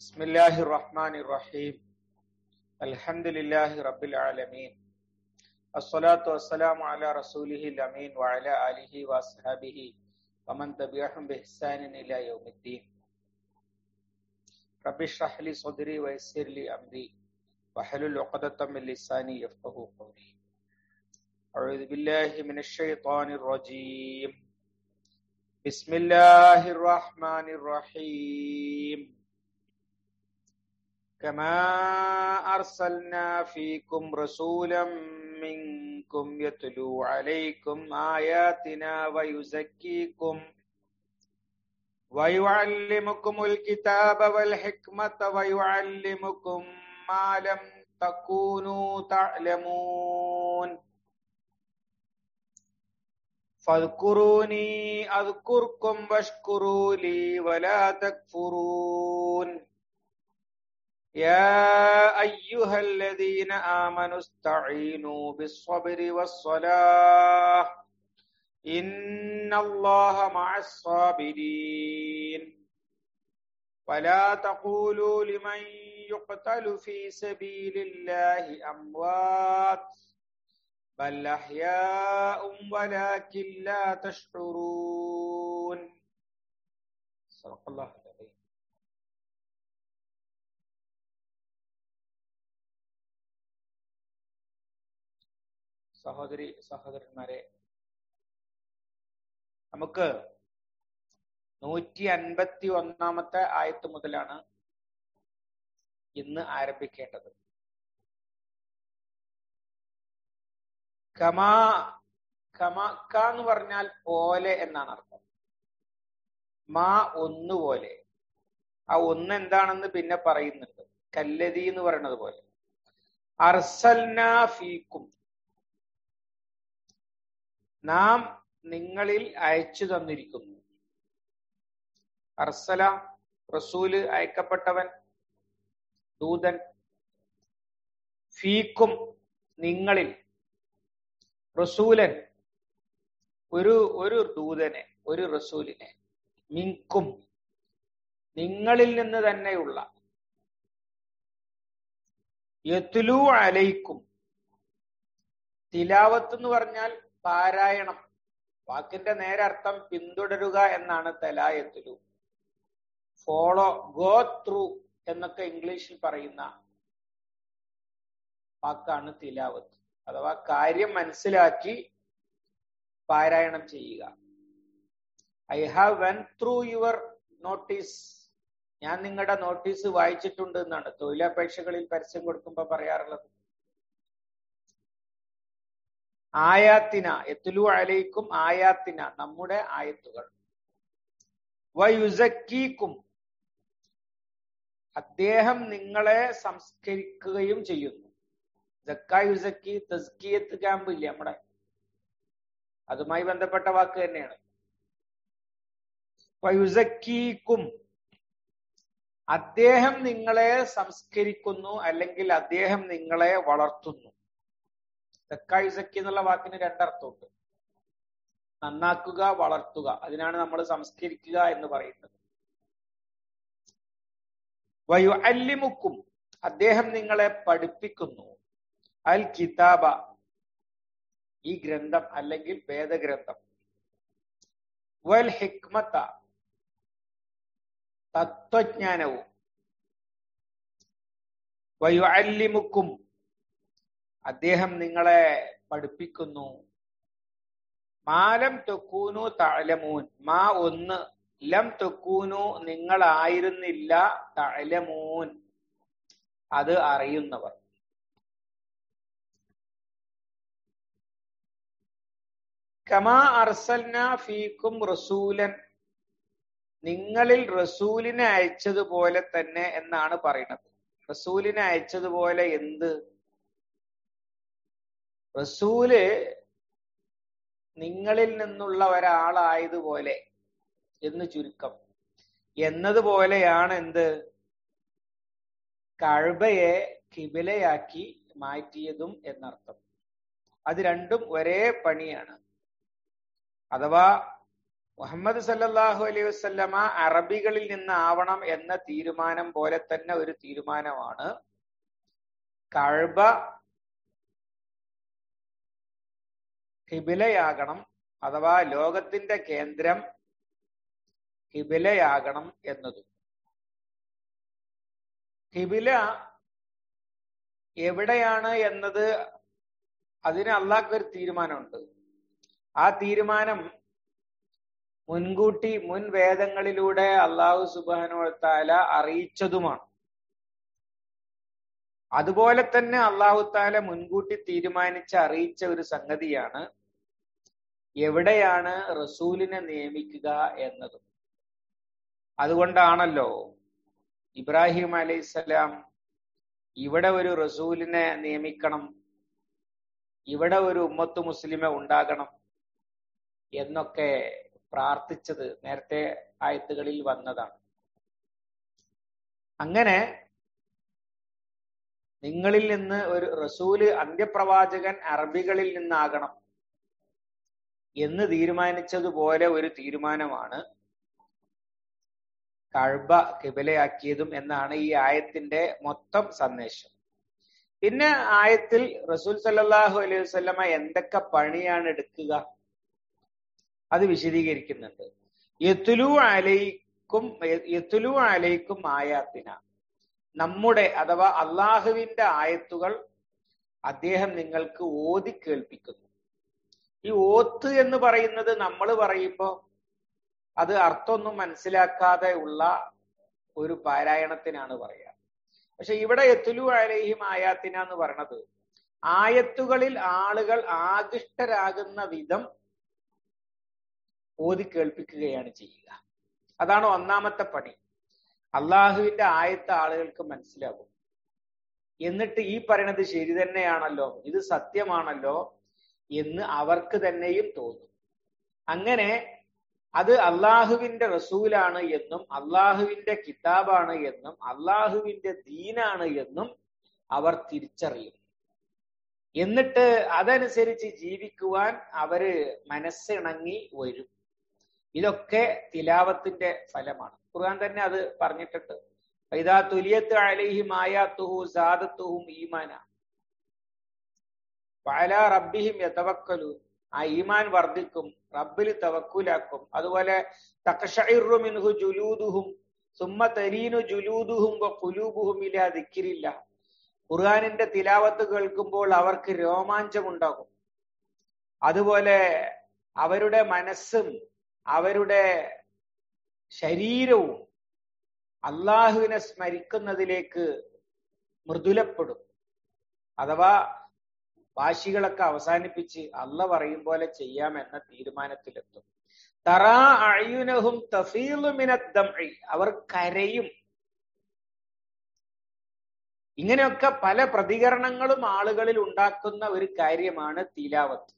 بسم الله الرحمن الرحيم الحمد لله رب العالمين الصلاة والسلام على رسوله الأمين وعلى آله وأصحابه ومن تبعهم بإحسان إلى يوم الدين رب اشرح لي صدري ويسر لي أمري واحلل عقدة من لساني يفقه قولي أعوذ بالله من الشيطان الرجيم بسم الله الرحمن الرحيم كما أرسلنا فيكم رسولا منكم يتلو عليكم آياتنا ويزكيكم ويعلمكم الكتاب والحكمة ويعلمكم ما لم تكونوا تعلمون فاذكروني أذكركم واشكروا لي ولا تكفرون يا أيها الذين آمنوا استعينوا بالصبر والصلاة إن الله مع الصابرين ولا تقولوا لمن يقتل في سبيل الله أموات بل أحياء ولكن لا تشعرون صدق الله العظيم സഹോദരി സഹോദരന്മാരെ നമുക്ക് നൂറ്റി അൻപത്തി ഒന്നാമത്തെ ആയത്ത് മുതലാണ് ഇന്ന് ആരംഭിക്കേണ്ടത് കമാ കമാ ക എന്ന് പറഞ്ഞാൽ പോലെ എന്നാണ് അർത്ഥം മാ ഒന്നുപോലെ ആ ഒന്ന് എന്താണെന്ന് പിന്നെ പറയുന്നുണ്ട് കല്ലതി എന്ന് പറയുന്നത് പോലെ അർസൽന ഫീക്കും നാം നിങ്ങളിൽ അയച്ചു തന്നിരിക്കുന്നു അർസല റസൂല് അയക്കപ്പെട്ടവൻ ദൂതൻ ഫീക്കും നിങ്ങളിൽ റസൂലൻ ഒരു ഒരു ദൂതനെ ഒരു റസൂലിനെ മിങ്കും നിങ്ങളിൽ നിന്ന് തന്നെയുള്ള യത്തുലു അലൈക്കും തിലാവത്ത് എന്ന് പറഞ്ഞാൽ പാരായണം വാക്കിന്റെ നേരെ അർത്ഥം പിന്തുടരുക എന്നാണ് തലായത്തുലു ഫോളോ ഗോ ത്രൂ എന്നൊക്കെ ഇംഗ്ലീഷിൽ പറയുന്ന വാക്കാണ് തിലാവത്ത് അഥവാ കാര്യം മനസ്സിലാക്കി പാരായണം ചെയ്യുക I have went through your notice ഞാൻ നിങ്ങളുടെ നോട്ടീസ് വായിച്ചിട്ടുണ്ട് എന്നാണ് തൊഴിലപേക്ഷകളിൽ പരസ്യം കൊടുക്കുമ്പോൾ പറയാറുള്ളത് ആയാത്തിന എത്തുലു അലയിക്കും ആയാത്തിന നമ്മുടെ ആയത്തുകൾ വയുസക്കീക്കും അദ്ദേഹം നിങ്ങളെ സംസ്കരിക്കുകയും ചെയ്യുന്നു ജക്കായുസക്കി തസ്കിയത്ത് ക്യാമ്പ് ഇല്ലേ നമ്മുടെ അതുമായി ബന്ധപ്പെട്ട വാക്ക് തന്നെയാണ് വയുസക്കീക്കും അദ്ദേഹം നിങ്ങളെ സംസ്കരിക്കുന്നു അല്ലെങ്കിൽ അദ്ദേഹം നിങ്ങളെ വളർത്തുന്നു തെക്കായുസക്കി എന്നുള്ള വാക്കിന് രണ്ടർത്ഥമുണ്ട് നന്നാക്കുക വളർത്തുക അതിനാണ് നമ്മൾ സംസ്കരിക്കുക എന്ന് പറയുന്നത് വയു അല്ലിമുക്കും അദ്ദേഹം നിങ്ങളെ പഠിപ്പിക്കുന്നു അൽ കിതാബ ഈ ഗ്രന്ഥം അല്ലെങ്കിൽ വേദഗ്രന്ഥം വൽ ഹിക്മത്ത തത്വജ്ഞാനവും വയു അല്ലിമുക്കും അദ്ദേഹം നിങ്ങളെ പഠിപ്പിക്കുന്നു മാലം തൊക്കൂനു തഴലമൂൻ മാ ഒന്ന് ലം തൊക്കൂനു നിങ്ങളായിരുന്നില്ല തഴലമൂൻ അത് അറിയുന്നവർ കമാ അർസൽന ഫീക്കും റസൂലൻ നിങ്ങളിൽ റസൂലിനെ അയച്ചതുപോലെ തന്നെ എന്നാണ് പറയുന്നത് റസൂലിനെ അയച്ചതുപോലെ എന്ത് റസൂല് നിങ്ങളിൽ നിന്നുള്ള ഒരാളായതുപോലെ എന്ന് ചുരുക്കം എന്നതുപോലെയാണ് എന്ത് കഴബയെ കിബിലയാക്കി മാറ്റിയതും എന്നർത്ഥം അത് രണ്ടും ഒരേ പണിയാണ് അഥവാ മുഹമ്മദ് സല്ലല്ലാഹു അലൈഹി വസല്ലമ അറബികളിൽ നിന്നാവണം എന്ന തീരുമാനം പോലെ തന്നെ ഒരു തീരുമാനമാണ് കഴബ ഹിബിലയാകണം അഥവാ ലോകത്തിന്റെ കേന്ദ്രം ഹിബിലയാകണം എന്നതും ഹിബില എവിടെയാണ് എന്നത് അതിന് അള്ളാഹ്ക്ക് ഒരു തീരുമാനമുണ്ട് ആ തീരുമാനം മുൻകൂട്ടി മുൻ വേദങ്ങളിലൂടെ അള്ളാഹു സുബാനുത്താല അറിയിച്ചതുമാണ് അതുപോലെ തന്നെ അള്ളാഹു താല മുൻകൂട്ടി തീരുമാനിച്ച് അറിയിച്ച ഒരു സംഗതിയാണ് എവിടെയാണ് റസൂലിനെ നിയമിക്കുക എന്നതും അതുകൊണ്ടാണല്ലോ ഇബ്രാഹിം അലൈഹിസ്സലാം ഇവിടെ ഒരു റസൂലിനെ നിയമിക്കണം ഇവിടെ ഒരു ഉമ്മത്ത് മുസ്ലിമെ ഉണ്ടാകണം എന്നൊക്കെ പ്രാർത്ഥിച്ചത് നേരത്തെ ആയത്തുകളിൽ വന്നതാണ് അങ്ങനെ നിങ്ങളിൽ നിന്ന് ഒരു റസൂല് അന്ത്യപ്രവാചകൻ അറബികളിൽ നിന്നാകണം എന്ന് തീരുമാനിച്ചതുപോലെ ഒരു തീരുമാനമാണ് കഴബ കിബിലയാക്കിയതും എന്നാണ് ഈ ആയത്തിന്റെ മൊത്തം സന്ദേശം പിന്നെ ആയത്തിൽ റസൂൽ സല്ലാഹു അലൈഹി വസ്ലമ എന്തൊക്കെ പണിയാണ് എടുക്കുക അത് വിശദീകരിക്കുന്നുണ്ട് യത്തുലു അലൈക്കും യത്തുലു അലൈക്കും ആയാത്തിന നമ്മുടെ അഥവാ അള്ളാഹുവിന്റെ ആയത്തുകൾ അദ്ദേഹം നിങ്ങൾക്ക് ഓതി കേൾപ്പിക്കുന്നു ഈ ഓത്ത് എന്ന് പറയുന്നത് നമ്മൾ പറയുമ്പോൾ അത് അർത്ഥമൊന്നും മനസ്സിലാക്കാതെ ഉള്ള ഒരു പാരായണത്തിനാണ് പറയുക പക്ഷെ ഇവിടെ എത്തുലു അലൈഹിം ആയാത്തിന എന്ന് പറയണത് ആയത്തുകളിൽ ആളുകൾ ആകൃഷ്ടരാകുന്ന വിധം ഓതി കേൾപ്പിക്കുകയാണ് ചെയ്യുക അതാണ് ഒന്നാമത്തെ പണി അള്ളാഹുവിന്റെ ആയത്ത് ആളുകൾക്ക് മനസ്സിലാകും എന്നിട്ട് ഈ പറയണത് ശരി തന്നെയാണല്ലോ ഇത് സത്യമാണല്ലോ എന്ന് അവർക്ക് തന്നെയും തോന്നും അങ്ങനെ അത് അള്ളാഹുവിന്റെ റസൂലാണ് എന്നും അള്ളാഹുവിന്റെ കിതാബാണ് എന്നും അള്ളാഹുവിന്റെ ദീനാണ് എന്നും അവർ തിരിച്ചറിയും എന്നിട്ട് അതനുസരിച്ച് ജീവിക്കുവാൻ അവര് മനസ്സിണങ്ങി വരും ഇതൊക്കെ തിലാവത്തിന്റെ ഫലമാണ് ഖുർആൻ തന്നെ അത് പറഞ്ഞിട്ടുണ്ട് ഇതാ തുലിയത്ത് അലൈഹിം ആയാത്തുഹു സാദത്തുഹും ഈമാന പല റബ്ബിഹിം യതവക്കലു ആ ഈമാൻ വർദ്ധിക്കും റബ്ബിൽ തവക്കുലാക്കും അതുപോലെ തകഷഇറു മിൻഹു ജുലൂദുഹും സുമ്മ തരീനു ജുലൂദുഹും കുലൂബുഹും ഇലാ ദിക്രില്ല ഖുർആനിന്റെ തിലാവത്ത് കേൾക്കുമ്പോൾ അവർക്ക് രോമാഞ്ചമുണ്ടാകും അതുപോലെ അവരുടെ മനസ്സും അവരുടെ ശരീരവും അള്ളാഹുവിനെ സ്മരിക്കുന്നതിലേക്ക് മൃദുലപ്പെടും അഥവാ വാശികളൊക്കെ അവസാനിപ്പിച്ച് അല്ല പറയും പോലെ ചെയ്യാമെന്ന തീരുമാനത്തിലെത്തും തറാ അഴിയുനഹും തഫീലുമിനദ്ദം അവർ കരയും ഇങ്ങനെയൊക്കെ പല പ്രതികരണങ്ങളും ആളുകളിൽ ഉണ്ടാക്കുന്ന ഒരു കാര്യമാണ് തിലാവത്ത്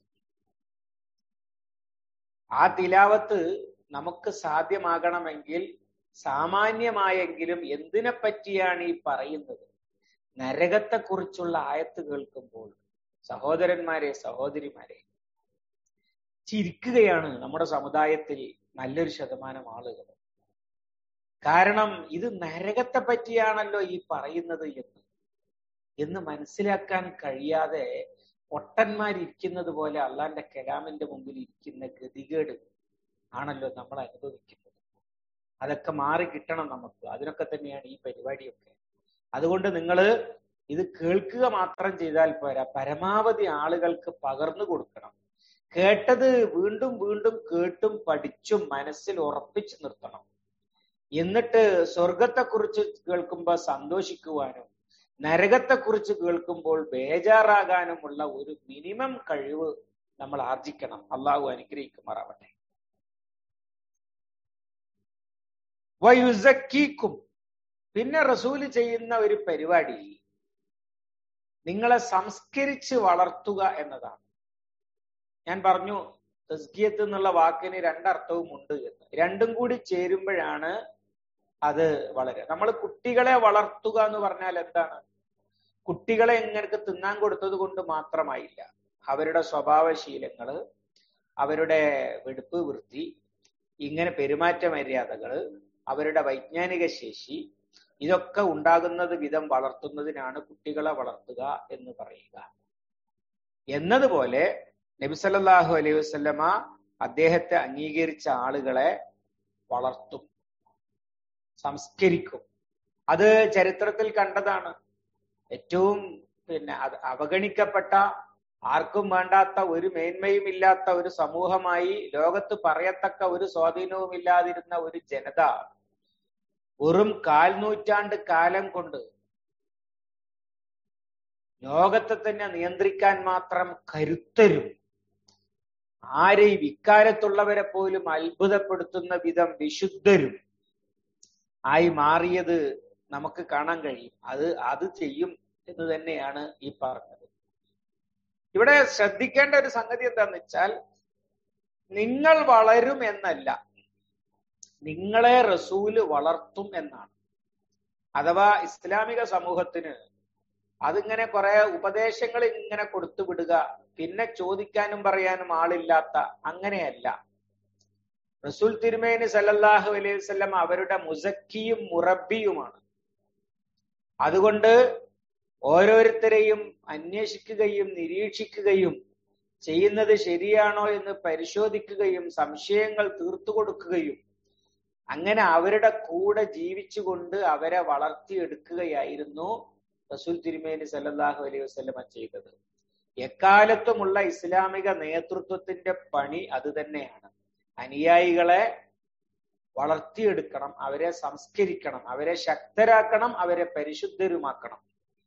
ആ തിലാവത്ത് നമുക്ക് സാധ്യമാകണമെങ്കിൽ സാമാന്യമായെങ്കിലും എന്തിനെ പറ്റിയാണ് ഈ പറയുന്നത് നരകത്തെക്കുറിച്ചുള്ള ആയത്ത് കേൾക്കുമ്പോൾ സഹോദരന്മാരെ സഹോദരിമാരെ ചിരിക്കുകയാണ് നമ്മുടെ സമുദായത്തിൽ നല്ലൊരു ശതമാനം ആളുകൾ കാരണം ഇത് നരകത്തെ പറ്റിയാണല്ലോ ഈ പറയുന്നത് എന്ന് എന്ന് മനസ്സിലാക്കാൻ കഴിയാതെ പൊട്ടന്മാരിയ്ക്കുന്നത് പോലെ അള്ളാന്റെ കലാമിന്റെ മുമ്പിൽ ഇരിക്കുന്ന ഗതികേട് ആണല്ലോ നമ്മൾ അനുഭവിക്കുന്നത് അതൊക്കെ മാറി കിട്ടണം നമുക്ക് അതിനൊക്കെ തന്നെയാണ് ഈ പരിപാടിയൊക്കെ അതുകൊണ്ട് നിങ്ങൾ ഇത് കേൾക്കുക മാത്രം ചെയ്താൽ പോരാ പരമാവധി ആളുകൾക്ക് പകർന്നു കൊടുക്കണം കേട്ടത് വീണ്ടും വീണ്ടും കേട്ടും പഠിച്ചും മനസ്സിൽ ഉറപ്പിച്ചു നിർത്തണം എന്നിട്ട് സ്വർഗത്തെക്കുറിച്ച് കേൾക്കുമ്പോൾ സന്തോഷിക്കുവാനും നരകത്തെക്കുറിച്ച് കേൾക്കുമ്പോൾ ബേജാറാകാനുമുള്ള ഒരു മിനിമം കഴിവ് നമ്മൾ ആർജിക്കണം അള്ളാഹു അനുഗ്രഹിക്കുമാറാവട്ടെ വയുസക്കീക്കും പിന്നെ റസൂല് ചെയ്യുന്ന ഒരു പരിപാടി നിങ്ങളെ സംസ്കരിച്ച് വളർത്തുക എന്നതാണ് ഞാൻ പറഞ്ഞു തസ്കിയത്ത് എന്നുള്ള വാക്കിന് രണ്ടർത്ഥവും ഉണ്ട് എന്ന് രണ്ടും കൂടി ചേരുമ്പോഴാണ് അത് വളരെ നമ്മൾ കുട്ടികളെ വളർത്തുക എന്ന് പറഞ്ഞാൽ എന്താണ് കുട്ടികളെ എങ്ങനെ തിന്നാൻ കൊടുത്തത് കൊണ്ട് മാത്രമായില്ല അവരുടെ സ്വഭാവശീലങ്ങള് അവരുടെ വെടുപ്പ് വൃത്തി ഇങ്ങനെ പെരുമാറ്റ മര്യാദകൾ അവരുടെ വൈജ്ഞാനിക ശേഷി ഇതൊക്കെ ഉണ്ടാകുന്നത് വിധം വളർത്തുന്നതിനാണ് കുട്ടികളെ വളർത്തുക എന്ന് പറയുക എന്നതുപോലെ നബിസല്ലാഹു അലൈഹി വസ്ലമ അദ്ദേഹത്തെ അംഗീകരിച്ച ആളുകളെ വളർത്തും സംസ്കരിക്കും അത് ചരിത്രത്തിൽ കണ്ടതാണ് ഏറ്റവും പിന്നെ അത് അവഗണിക്കപ്പെട്ട ആർക്കും വേണ്ടാത്ത ഒരു മേന്മയും ഇല്ലാത്ത ഒരു സമൂഹമായി ലോകത്ത് പറയത്തക്ക ഒരു സ്വാധീനവും ഇല്ലാതിരുന്ന ഒരു ജനത വെറും കാൽനൂറ്റാണ്ട് കാലം കൊണ്ട് ലോകത്തെ തന്നെ നിയന്ത്രിക്കാൻ മാത്രം കരുത്തരും ആരെയും ഇക്കാലത്തുള്ളവരെ പോലും അത്ഭുതപ്പെടുത്തുന്ന വിധം വിശുദ്ധരും ആയി മാറിയത് നമുക്ക് കാണാൻ കഴിയും അത് അത് ചെയ്യും എന്ന് തന്നെയാണ് ഈ പറഞ്ഞത് ഇവിടെ ശ്രദ്ധിക്കേണ്ട ഒരു സംഗതി എന്താന്ന് വെച്ചാൽ നിങ്ങൾ വളരും എന്നല്ല നിങ്ങളെ റസൂല് വളർത്തും എന്നാണ് അഥവാ ഇസ്ലാമിക സമൂഹത്തിന് അതിങ്ങനെ കുറെ ഉപദേശങ്ങൾ ഇങ്ങനെ കൊടുത്തു വിടുക പിന്നെ ചോദിക്കാനും പറയാനും ആളില്ലാത്ത അങ്ങനെയല്ല റസൂൽ തിരുമേനി സല്ലല്ലാഹു അലൈഹി വസല്ലം അവരുടെ മുസക്കിയും മുറബിയുമാണ് അതുകൊണ്ട് ഓരോരുത്തരെയും അന്വേഷിക്കുകയും നിരീക്ഷിക്കുകയും ചെയ്യുന്നത് ശരിയാണോ എന്ന് പരിശോധിക്കുകയും സംശയങ്ങൾ തീർത്തു കൊടുക്കുകയും അങ്ങനെ അവരുടെ കൂടെ ജീവിച്ചുകൊണ്ട് അവരെ വളർത്തിയെടുക്കുകയായിരുന്നു റസൂൽ തിരുമേനി സല്ലല്ലാഹു അലൈഹി വസല്ലമ ചെയ്തത് എക്കാലത്തുമുള്ള ഇസ്ലാമിക നേതൃത്വത്തിന്റെ പണി അത് തന്നെയാണ് അനുയായികളെ വളർത്തിയെടുക്കണം അവരെ സംസ്കരിക്കണം അവരെ ശക്തരാക്കണം അവരെ പരിശുദ്ധരുമാക്കണം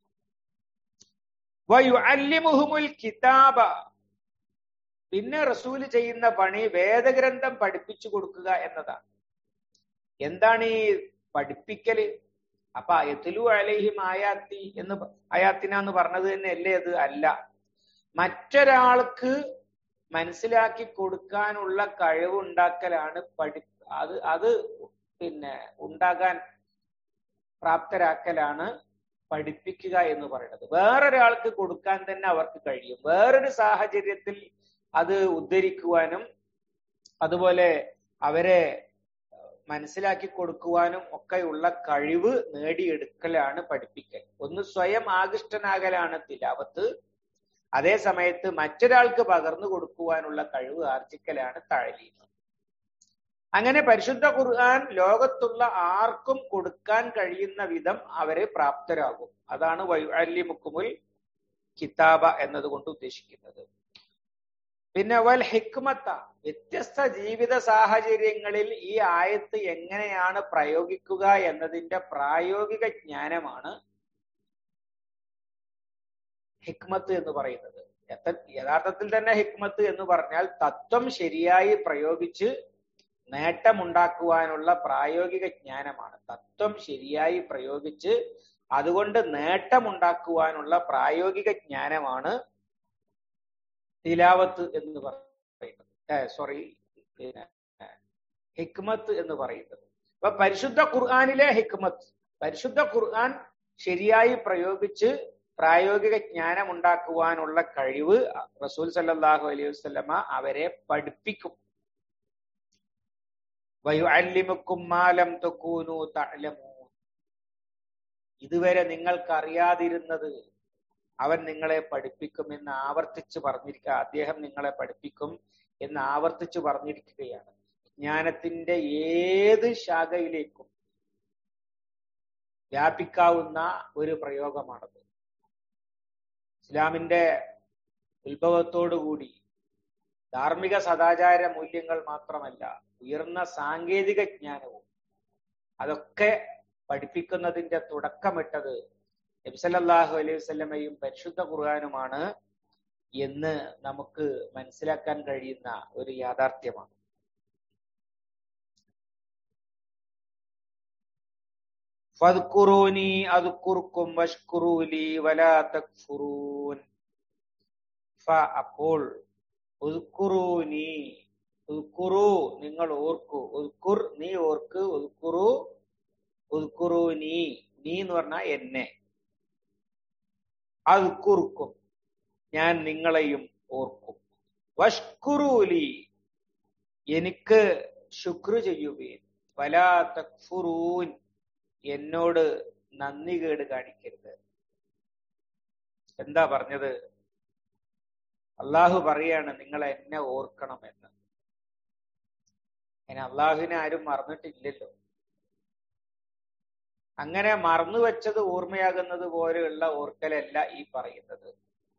വയുഅല്ലിമുഹുമുൽ കിതാബ പിന്നെ റസൂല് ചെയ്യുന്ന പണി വേദഗ്രന്ഥം പഠിപ്പിച്ചു കൊടുക്കുക എന്നതാണ് എന്താണ് ഈ പഠിപ്പിക്കല് അപ്പൊ എത്തിലു അലൈഹിം ആയാത്തി എന്ന് ആയാത്തിന എന്ന് പറഞ്ഞത് തന്നെ അല്ലേ അത് അല്ല മറ്റൊരാൾക്ക് മനസ്സിലാക്കി കൊടുക്കാനുള്ള കഴിവുണ്ടാക്കലാണ് പഠി അത് അത് പിന്നെ ഉണ്ടാകാൻ പ്രാപ്തരാക്കലാണ് പഠിപ്പിക്കുക എന്ന് പറയുന്നത് വേറൊരാൾക്ക് കൊടുക്കാൻ തന്നെ അവർക്ക് കഴിയും വേറൊരു സാഹചര്യത്തിൽ അത് ഉദ്ധരിക്കുവാനും അതുപോലെ അവരെ മനസ്സിലാക്കി കൊടുക്കുവാനും ഒക്കെയുള്ള കഴിവ് നേടിയെടുക്കലാണ് പഠിപ്പിക്കൽ ഒന്ന് സ്വയം ആകൃഷ്ടനാകലാണ് തിലാവത്ത് അതേ സമയത്ത് മറ്റൊരാൾക്ക് പകർന്നു കൊടുക്കുവാനുള്ള കഴിവ് ആർജിക്കലാണ് താഴലീമ് അങ്ങനെ പരിശുദ്ധ ഖുർആൻ ലോകത്തുള്ള ആർക്കും കൊടുക്കാൻ കഴിയുന്ന വിധം അവരെ പ്രാപ്തരാകും അതാണ് വൈഅല്ലിമുക്കുമുൽ കിതാബ എന്നതുകൊണ്ട് ഉദ്ദേശിക്കുന്നത് പിന്നെ വൽ ഹിക്മത്ത വ്യത്യസ്ത ജീവിത സാഹചര്യങ്ങളിൽ ഈ ആയത്ത് എങ്ങനെയാണ് പ്രയോഗിക്കുക എന്നതിന്റെ പ്രായോഗിക ജ്ഞാനമാണ് ഹിക്മത്ത് എന്ന് പറയുന്നത് യഥാർത്ഥത്തിൽ തന്നെ ഹിക്മത്ത് എന്ന് പറഞ്ഞാൽ തത്വം ശരിയായി പ്രയോഗിച്ച് നേട്ടമുണ്ടാക്കുവാനുള്ള പ്രായോഗിക ജ്ഞാനമാണ് തത്വം ശരിയായി പ്രയോഗിച്ച് അതുകൊണ്ട് നേട്ടമുണ്ടാക്കുവാനുള്ള പ്രായോഗിക ജ്ഞാനമാണ് തിലാവത്ത് എന്ന് പറയുന്നത് സോറി പിന്നെ ഹിക്മത്ത് എന്ന് പറയുന്നത് അപ്പൊ പരിശുദ്ധ ഖുർആാനിലെ ഹിക്മത്ത് പരിശുദ്ധ ഖുർആൻ ശരിയായി പ്രയോഗിച്ച് പ്രായോഗിക ജ്ഞാനം ഉണ്ടാക്കുവാനുള്ള കഴിവ് റസൂൽ സല്ലാഹു അലൈഹി വസ്ലമ അവരെ പഠിപ്പിക്കും വയുഅല്ലിമുക്കും മാലം തൊക്കൂനു തഅലമൂ ഇതുവരെ നിങ്ങൾക്ക് അറിയാതിരുന്നത് അവൻ നിങ്ങളെ പഠിപ്പിക്കും എന്ന് ആവർത്തിച്ച് പറഞ്ഞിരിക്കുക അദ്ദേഹം നിങ്ങളെ പഠിപ്പിക്കും എന്ന് ആവർത്തിച്ച് പറഞ്ഞിരിക്കുകയാണ് ജ്ഞാനത്തിന്റെ ഏത് ശാഖയിലേക്കും വ്യാപിക്കാവുന്ന ഒരു പ്രയോഗമാണത് ഇസ്ലാമിന്റെ ഉത്ഭവത്തോടുകൂടി ധാർമ്മിക സദാചാര മൂല്യങ്ങൾ മാത്രമല്ല ഉയർന്ന സാങ്കേതിക ജ്ഞാനവും അതൊക്കെ പഠിപ്പിക്കുന്നതിന്റെ തുടക്കമിട്ടത് നബ്സല്ലാഹു അലൈഹി വസ്ലമയും പരിശുദ്ധ ഖുർആാനുമാണ് എന്ന് നമുക്ക് മനസ്സിലാക്കാൻ കഴിയുന്ന ഒരു യാഥാർത്ഥ്യമാണ് ഫദ്കുറൂനി അതുക്കുറുക്കും വഷ്കുറൂലി വലാ തക്ഫുറൂൻ ഫ അപ്പോൾ ഉദ്കുറൂനി ഉദ്കുറു നിങ്ങൾ ഓർക്കൂ ഉദ്കുർ നീ ഓർക്ക് ഉദ്കുറു ഉദ്കുറു നീ നീ എന്ന് പറഞ്ഞാൽ എന്നെ അതുക്കുറുക്കും ഞാൻ നിങ്ങളെയും ഓർക്കും വഷ്കുറൂലി എനിക്ക് ശുക്ർ ചെയ്യുകയും വലാ തക്ഫുറൂൻ എന്നോട് നന്ദി കേട് കാണിക്കരുത് എന്താ പറഞ്ഞത് അള്ളാഹു പറയാണ് നിങ്ങൾ എന്നെ ഓർക്കണമെന്ന് അതിന് അള്ളാഹുവിനെ ആരും മറന്നിട്ടില്ലല്ലോ അങ്ങനെ മറന്നു വെച്ചത് ഓർമ്മയാകുന്നത് പോലെയുള്ള ഓർക്കലല്ല ഈ പറയുന്നത്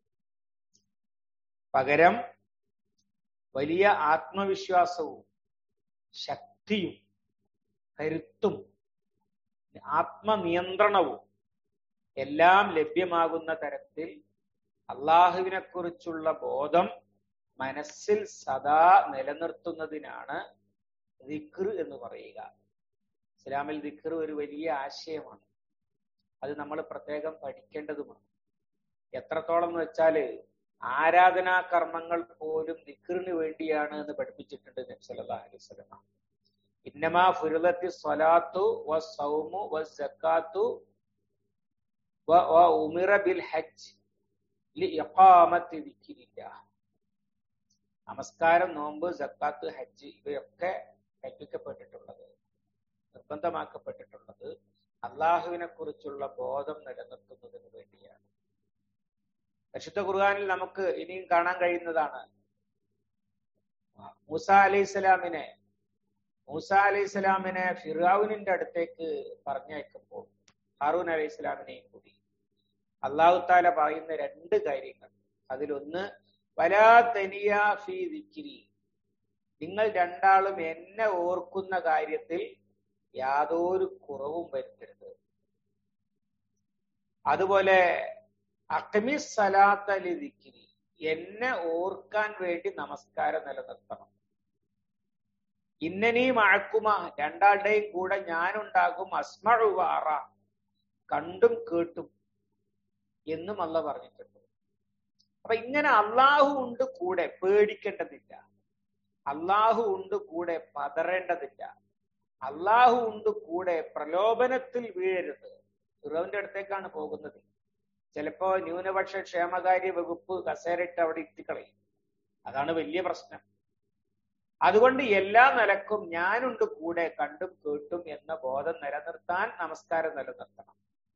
പകരം വലിയ ആത്മവിശ്വാസവും ശക്തിയും കരുത്തും ആത്മനിയന്ത്രണവും എല്ലാം ലഭ്യമാകുന്ന തരത്തിൽ അള്ളാഹുവിനെ കുറിച്ചുള്ള ബോധം മനസ്സിൽ സദാ നിലനിർത്തുന്നതിനാണ് ദിക്ർ എന്ന് പറയുക ഇസ്ലാമിൽ ദിക്ർ ഒരു വലിയ ആശയമാണ് അത് നമ്മൾ പ്രത്യേകം പഠിക്കേണ്ടതുമാണ് എത്രത്തോളം എന്ന് വെച്ചാല് ആരാധനാ കർമ്മങ്ങൾ പോലും ദിക്റിന് വേണ്ടിയാണ് എന്ന് പഠിപ്പിച്ചിട്ടുണ്ട് നബ്സല്ലാ അലൈഹി സ്വലമ ഇന്നമാ ഫുരുദത്തി സ്വലാത്തു വ സൗമു വ സക്കാത്തു വ ഉമിറ ബിൽ ഹജ്ജ് ഇഖാമത്തി ദിക്രില്ല നമസ്കാരം നോമ്പ് സക്കാത്ത് ഹജ്ജ് ഇവയൊക്കെ കൽപ്പിക്കപ്പെട്ടിട്ടുള്ളത് നിർബന്ധമാക്കപ്പെട്ടിട്ടുള്ളത് അള്ളാഹുവിനെ കുറിച്ചുള്ള ബോധം നിലനിർത്തുന്നതിന് വേണ്ടിയാണ് പരിശുദ്ധ ഖുർആാനിൽ നമുക്ക് ഇനിയും കാണാൻ കഴിയുന്നതാണ് മൂസ അലൈഹി സ്വലാമിനെ മൂസ അലൈഹി സ്വലാമിനെ ഫിറാവുനിന്റെ അടുത്തേക്ക് പറഞ്ഞയക്കുമ്പോൾ ഹാറൂൻ അലൈഹി സ്വലാമിനെയും കൂടി അള്ളാഹു താല പറയുന്ന രണ്ട് കാര്യങ്ങൾ അതിലൊന്ന് വലാ തനിയ ഫി ദിക്കിരി നിങ്ങൾ രണ്ടാളും എന്നെ ഓർക്കുന്ന കാര്യത്തിൽ യാതൊരു കുറവും വരുത്തരുത് അതുപോലെ അക്മിസ് സലാത്തലി ദിക്കിരി എന്നെ ഓർക്കാൻ വേണ്ടി നമസ്കാരം നിലനിർത്തണം ഇന്നനീ മഴക്കുമ രണ്ടാളുടെയും കൂടെ ഞാനുണ്ടാകും അസ്മഴുവാറ കണ്ടും കേട്ടും എന്നും അല്ല പറഞ്ഞിട്ടുണ്ട് അപ്പൊ ഇങ്ങനെ അള്ളാഹു ഉണ്ട് കൂടെ പേടിക്കേണ്ടതില്ല അള്ളാഹു ഉണ്ട് കൂടെ പതറേണ്ടതില്ല അള്ളാഹു ഉണ്ട് കൂടെ പ്രലോഭനത്തിൽ വീഴരുത് ഫിറോവിന്റെ അടുത്തേക്കാണ് പോകുന്നത് ചിലപ്പോ ന്യൂനപക്ഷ ക്ഷേമകാര്യ വകുപ്പ് കസേരയിട്ട് അവിടെ എത്തിക്കളയും അതാണ് വലിയ പ്രശ്നം അതുകൊണ്ട് എല്ലാ നിലക്കും ഞാനുണ്ട് കൂടെ കണ്ടും കേട്ടും എന്ന ബോധം നിലനിർത്താൻ നമസ്കാരം നിലനിർത്തണം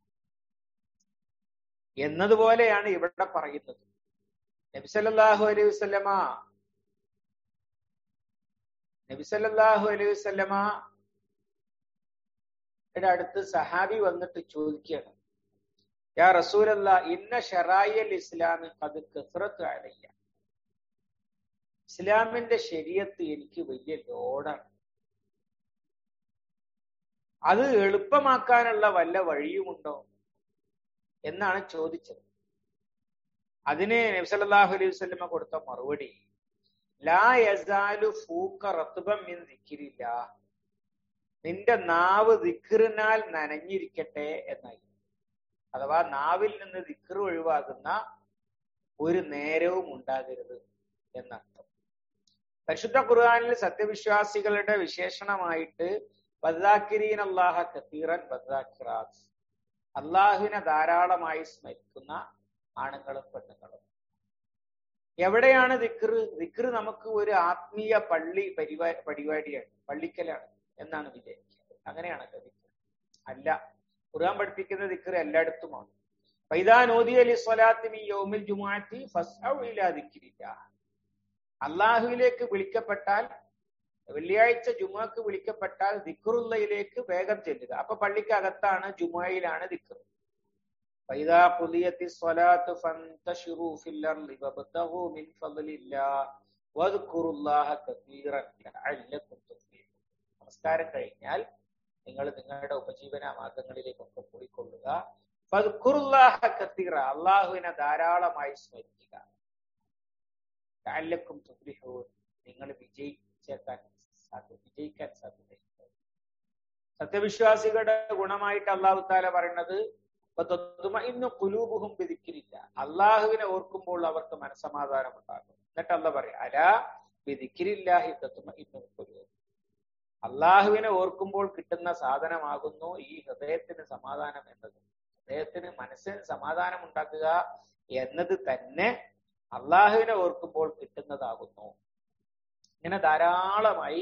എന്നതുപോലെയാണ് ഇവിടെ പറയുന്നത് നബിസല്ലാഹു അലൈഹി വസ്ലമ നബിസല്ലാഹു അലൈഹി വസ്ലമ അടുത്ത് സഹാബി വന്നിട്ട് ചോദിക്കുകയാണ് യാ റസൂലല്ല ഇന്ന ഷറായൽ ഇസ്ലാമി അത് കസറത്ത് അലയ്യ ഇസ്ലാമിന്റെ ശരീരത്ത് എനിക്ക് വലിയ ലോഡാണ് അത് എളുപ്പമാക്കാനുള്ള വല്ല വഴിയുമുണ്ടോ എന്നാണ് ചോദിച്ചത് അതിന് നബ്സല്ലാഹു അലൈഹി വസ്ലമ കൊടുത്ത മറുപടി ലാ യസാലു ഫൂക്ക റത്തുബം മിൻ ദിക്കിരില്ല നിന്റെ നാവ് ദിക്കറിനാൽ നനഞ്ഞിരിക്കട്ടെ എന്നായി അഥവാ നാവിൽ നിന്ന് ദിക്കർ ഒഴിവാകുന്ന ഒരു നേരവും ഉണ്ടാകരുത് എന്നർത്ഥം പരിശുദ്ധ ഖുർആാനിൽ സത്യവിശ്വാസികളുടെ വിശേഷണമായിട്ട് ബദ്ദാക്കിരീൻ അള്ളാഹ കത്തീറൻ ബദ്ദാക്കിറാസ് അള്ളാഹുവിനെ ധാരാളമായി സ്മരിക്കുന്ന ആണുങ്ങളും പെണ്ണുങ്ങളും എവിടെയാണ് ദിക്ർ ദിക്ർ നമുക്ക് ഒരു ആത്മീയ പള്ളി പരിപാ പരിപാടിയാണ് പള്ളിക്കലാണ് എന്നാണ് വിചാരിക്കുന്നത് അങ്ങനെയാണ് ദിക്ർ അല്ല ഖുർആൻ പഠിപ്പിക്കുന്ന ദിക്ർ എല്ലായിടത്തുമാണ് ഫൈദാനോദി അലി സ്വലാത്തി യോമിൽ ജുമാറ്റി ഫസ്ഇല്ല അള്ളാഹുവിലേക്ക് വിളിക്കപ്പെട്ടാൽ വെള്ളിയാഴ്ച ജുമാക്ക് വിളിക്കപ്പെട്ടാൽ ദിക്റുള്ളയിലേക്ക് വേഗം ചെല്ലുക അപ്പൊ പള്ളിക്കകത്താണ് ജുമായിലാണ് ദിക്ർ فإذا قضيت الصلاة فانتشروا في الأرض وابتغوا من فضل الله واذكروا الله كثيرا لعلكم تفلحون നമസ്കാരം കഴിഞ്ഞാൽ നിങ്ങൾ നിങ്ങളുടെ ഉപജീവന മാർഗങ്ങളിലേക്കൊക്കെ പോയിക്കൊള്ളുക ഫദ്കുറുല്ലാഹ കത്തീറ അള്ളാഹുവിനെ ധാരാളമായി സ്മരിക്കുക ലഅല്ലക്കും തുഫ്ലിഹൂൻ നിങ്ങൾ വിജയിച്ചേക്കാൻ സാധ്യത വിജയിക്കാൻ സാധ്യതയുണ്ട് സത്യവിശ്വാസികളുടെ ഗുണമായിട്ട് അള്ളാഹു താല പറയുന്നത് ഇന്ന് കുലൂബുഹും വിധിക്കില്ല അള്ളാഹുവിനെ ഓർക്കുമ്പോൾ അവർക്ക് മനസമാധാനം ഉണ്ടാകും എന്നിട്ട് അല്ല പറയാം അല വിധിക്കില്ലാഹി ഇന്ന് കുലൂബ് അള്ളാഹുവിനെ ഓർക്കുമ്പോൾ കിട്ടുന്ന സാധനമാകുന്നു ഈ ഹൃദയത്തിന് സമാധാനം എന്നത് ഹൃദയത്തിന് മനസ്സിന് സമാധാനം ഉണ്ടാക്കുക എന്നത് തന്നെ അള്ളാഹുവിനെ ഓർക്കുമ്പോൾ കിട്ടുന്നതാകുന്നു ഇങ്ങനെ ധാരാളമായി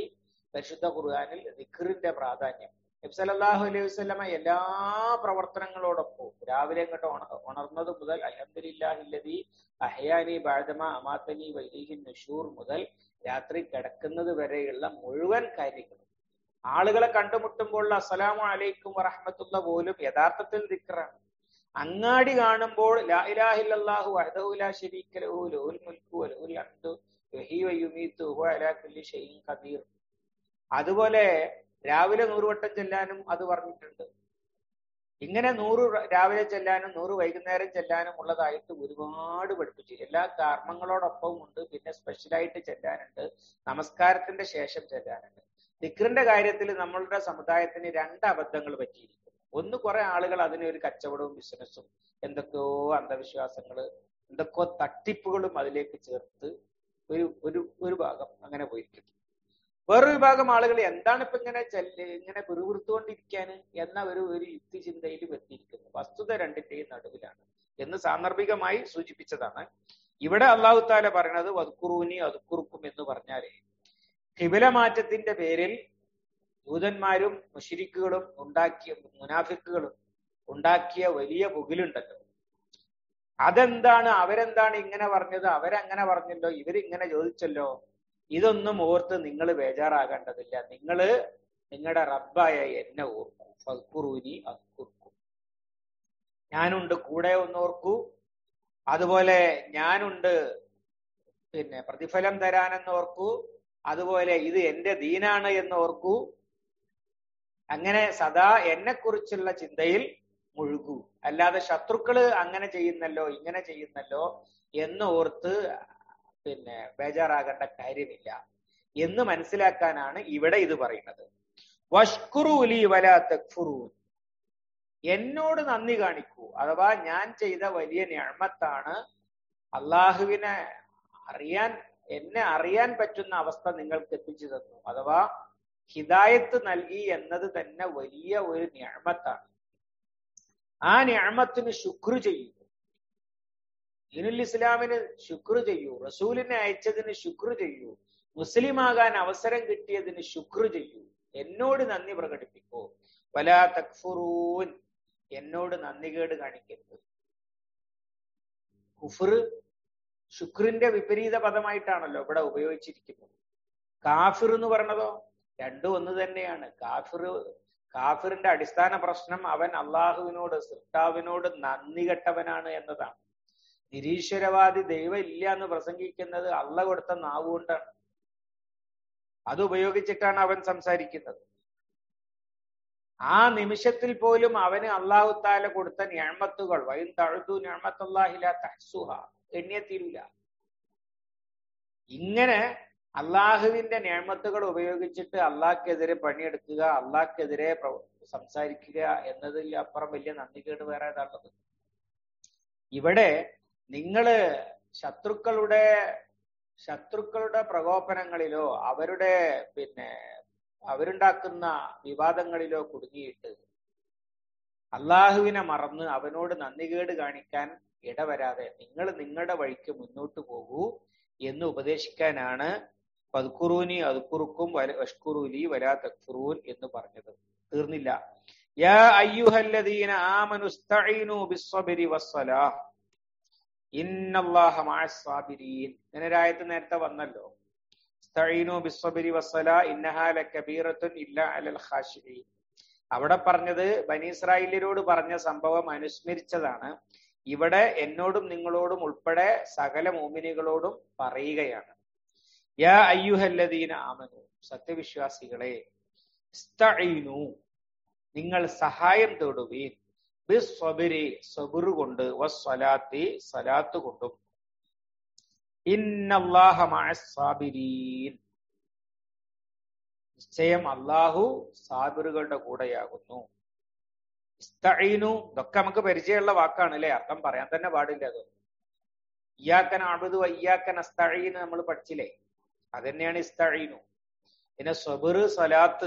പരിശുദ്ധ ഖുർആാനിൽ ദിഖറിന്റെ പ്രാധാന്യം നബ്സലാഹു അലൈഹി വസ്ലമ എല്ലാ പ്രവർത്തനങ്ങളോടൊപ്പവും രാവിലെ ഇങ്ങോട്ട് ഉണ ഉണർന്നത് മുതൽ അലഹദില്ലാഹില്ലതി അഹയാനി ബാദമ അമാത്തനി വൈലിഹി നഷൂർ മുതൽ രാത്രി കിടക്കുന്നത് വരെയുള്ള മുഴുവൻ കാര്യങ്ങളും ആളുകളെ കണ്ടുമുട്ടുമ്പോൾ അസ്സലാമു അലൈക്കും വറഹമത്തുള്ള പോലും യഥാർത്ഥത്തിൽ ദിക്റാണ് അങ്ങാടി കാണുമ്പോൾ ലാ ഇലാഹില്ലല്ലാഹു വഹ്ദഹു ലാ ശരീക ലഹു ലഹുൽ മുൽക്കു വലഹുൽ ഹംദു യുഹീ വയുമീതു ഹുവ അലാ കുല്ലി ഷൈഇൻ ഖദീർ അതുപോലെ രാവിലെ നൂറ് വട്ടം ചെല്ലാനും അത് പറഞ്ഞിട്ടുണ്ട് ഇങ്ങനെ നൂറ് രാവിലെ ചെല്ലാനും നൂറ് വൈകുന്നേരം ചെല്ലാനും ഉള്ളതായിട്ട് ഒരുപാട് പഠിപ്പിച്ചു എല്ലാ കർമ്മങ്ങളോടൊപ്പവും ഉണ്ട് പിന്നെ സ്പെഷ്യലായിട്ട് ചെല്ലാനുണ്ട് നമസ്കാരത്തിന്റെ ശേഷം ചെല്ലാനുണ്ട് ദിക്റിന്റെ കാര്യത്തിൽ നമ്മളുടെ സമുദായത്തിന് രണ്ട് അബദ്ധങ്ങൾ പറ്റിയിരിക്കുന്നു ഒന്ന് കുറെ ആളുകൾ അതിനെ ഒരു കച്ചവടവും ബിസിനസ്സും എന്തൊക്കെയോ അന്ധവിശ്വാസങ്ങൾ എന്തൊക്കെയോ തട്ടിപ്പുകളും അതിലേക്ക് ചേർത്ത് ഒരു ഒരു ഒരു ഭാഗം അങ്ങനെ പോയിരിക്കുന്നു വേറൊരു വിഭാഗം ആളുകൾ എന്താണ് ഇപ്പൊ ഇങ്ങനെ ചെല്ല് ഇങ്ങനെ പിറുപിറുത്തുകൊണ്ടിരിക്കാന് എന്ന ഒരു ഒരു യുക്തി ചിന്തയിൽ എത്തിയിരിക്കുന്നു വസ്തുത രണ്ടിന്റെയും നടുവിലാണ് എന്ന് സാന്ദർഭികമായി സൂചിപ്പിച്ചതാണ് ഇവിടെ അള്ളാഹു താല പറയണത് വദ്ക്കുറൂനി അതുക്കുറുക്കും എന്ന് പറഞ്ഞാല് ഹിബില മാറ്റത്തിന്റെ പേരിൽ ദൂതന്മാരും മുഷിരിക്കുകളും ഉണ്ടാക്കിയ മുനാഫിക്കുകളും ഉണ്ടാക്കിയ വലിയ പുകിലുണ്ടല്ലോ അതെന്താണ് അവരെന്താണ് ഇങ്ങനെ പറഞ്ഞത് അവരങ്ങനെ പറഞ്ഞല്ലോ ഇവരിങ്ങനെ ചോദിച്ചല്ലോ ഇതൊന്നും ഓർത്ത് നിങ്ങൾ ബേജാറാകേണ്ടതില്ല നിങ്ങൾ നിങ്ങളുടെ റബ്ബായ എന്നെ ഓർക്കൂ ഫൽക്കുറൂനി അക്കുർക്കും ഞാനുണ്ട് കൂടെ ഒന്ന് ഓർക്കൂ അതുപോലെ ഞാനുണ്ട് പിന്നെ പ്രതിഫലം തരാനെന്ന് ഓർക്കൂ അതുപോലെ ഇത് എന്റെ ദീനാണ് എന്ന് ഓർക്കൂ അങ്ങനെ സദാ എന്നെ കുറിച്ചുള്ള ചിന്തയിൽ മുഴുകൂ അല്ലാതെ ശത്രുക്കള് അങ്ങനെ ചെയ്യുന്നല്ലോ ഇങ്ങനെ ചെയ്യുന്നല്ലോ എന്ന് ഓർത്ത് പിന്നെ ബേജാറാകേണ്ട കാര്യമില്ല എന്ന് മനസ്സിലാക്കാനാണ് ഇവിടെ ഇത് പറയുന്നത് വഷ്കുറൂലി വല തക്ഫുറൂൻ എന്നോട് നന്ദി കാണിക്കൂ അഥവാ ഞാൻ ചെയ്ത വലിയ ഞാമത്താണ് അള്ളാഹുവിനെ അറിയാൻ എന്നെ അറിയാൻ പറ്റുന്ന അവസ്ഥ നിങ്ങൾക്ക് എത്തിച്ചു തന്നു അഥവാ ഹിദായത്ത് നൽകി എന്നത് തന്നെ വലിയ ഒരു ഞാമത്താണ് ആ ഞാമത്തിന് ശുക്ർ ചെയ്യൂ ദീനുൽ ഇസ്ലാമിന് ശുക്ർ ചെയ്യൂ റസൂലിനെ അയച്ചതിന് ശുക്ർ ചെയ്യൂ മുസ്ലിം ആകാൻ അവസരം കിട്ടിയതിന് ശുക്ർ ചെയ്യൂ എന്നോട് നന്ദി പ്രകടിപ്പിക്കൂ വലാ തക്ഫുറൂൻ എന്നോട് നന്ദികേട് കാണിക്കരുത് കുഫർ ശുക്രിന്റെ വിപരീത പദമായിട്ടാണല്ലോ ഇവിടെ ഉപയോഗിച്ചിരിക്കുന്നത് കാഫിർ എന്ന് പറഞ്ഞതോ രണ്ടും ഒന്ന് തന്നെയാണ് കാഫിർ കാഫിറിന്റെ അടിസ്ഥാന പ്രശ്നം അവൻ അള്ളാഹുവിനോട് സൃഷ്ടാവിനോട് നന്ദി കെട്ടവനാണ് എന്നതാണ് നിരീശ്വരവാദി ദൈവം ഇല്ല എന്ന് പ്രസംഗിക്കുന്നത് അള്ള കൊടുത്ത നാവുകൊണ്ടാണ് അത് ഉപയോഗിച്ചിട്ടാണ് അവൻ സംസാരിക്കുന്നത് ആ നിമിഷത്തിൽ പോലും അവന് അള്ളാഹു താല കൊടുത്ത ഞാമത്തുകൾ വൈൻ തഴുതു ഞാമത്തല്ലാഹില തഹസുഹ എണ്ണിയ തീരൂല ഇങ്ങനെ അള്ളാഹുവിന്റെ ഞാമത്തുകൾ ഉപയോഗിച്ചിട്ട് അള്ളാഹ്ക്കെതിരെ പണിയെടുക്കുക അള്ളാഹ്ക്കെതിരെ സംസാരിക്കുക എന്നതിൽ അപ്പുറം വലിയ നന്ദികേട് വേറെ ഏതാണുള്ളത് ഇവിടെ നിങ്ങള് ശത്രുക്കളുടെ ശത്രുക്കളുടെ പ്രകോപനങ്ങളിലോ അവരുടെ പിന്നെ അവരുണ്ടാക്കുന്ന വിവാദങ്ങളിലോ കുടുങ്ങിയിട്ട് അള്ളാഹുവിനെ മറന്ന് അവനോട് നന്ദികേട് കാണിക്കാൻ ഇടവരാതെ നിങ്ങൾ നിങ്ങളുടെ വഴിക്ക് മുന്നോട്ട് പോകൂ എന്ന് ഉപദേശിക്കാനാണ് പതുക്കുറൂനി അതുക്കുറുക്കും വഷ്കുറൂലി വലാ തക്ഫുറൂൻ എന്ന് പറഞ്ഞത് തീർന്നില്ല യാ അയ്യുഹല്ലദീന ആമനുസ്തഈനു ബിസ്സബ്രി വസ്സലാഹ് ഇന്നല്ലാഹ മഅസ്സാബിരീൻ ഇങ്ങനെ ഒരായത്ത് നേരത്തെ വന്നല്ലോ സ്തഈനു ബിസ്സബ്രി വസ്സലാ ഇന്നഹാ ലകബീറത്തുൻ ഇല്ലാ അലൽ ഖാശിഈൻ അവിടെ പറഞ്ഞത് ബനി ഇസ്രായേലിയരോട് പറഞ്ഞ സംഭവം അനുസ്മരിച്ചതാണ് ഇവിടെ എന്നോടും നിങ്ങളോടും ഉൾപ്പെടെ സകല മോമിനികളോടും പറയുകയാണ് യാ അയ്യുഹല്ലദീന ആമനു സത്യവിശ്വാസികളെ സ്തഈനു നിങ്ങൾ സഹായം തേടുവീൻ ബിസ്വബിരി സബുറ് കൊണ്ട് വസ്വലാത്തി സലാത്ത് കൊണ്ടും ഇന്നല്ലാഹ മഅസ്സാബിരീൻ നിശ്ചയം അള്ളാഹു സാബിറുകളുടെ കൂടെയാകുന്നു ഇസ്തഈനു ഇതൊക്കെ നമുക്ക് പരിചയമുള്ള വാക്കാണ് അല്ലെ അർത്ഥം പറയാൻ തന്നെ പാടില്ല അത് ഇയാക്കൻ അബുദു അയ്യാക്കൻ അസ്തഈന് നമ്മൾ പഠിച്ചില്ലേ അതന്നെയാണ് ഇസ്തഈനു പിന്നെ സബിർ സലാത്ത്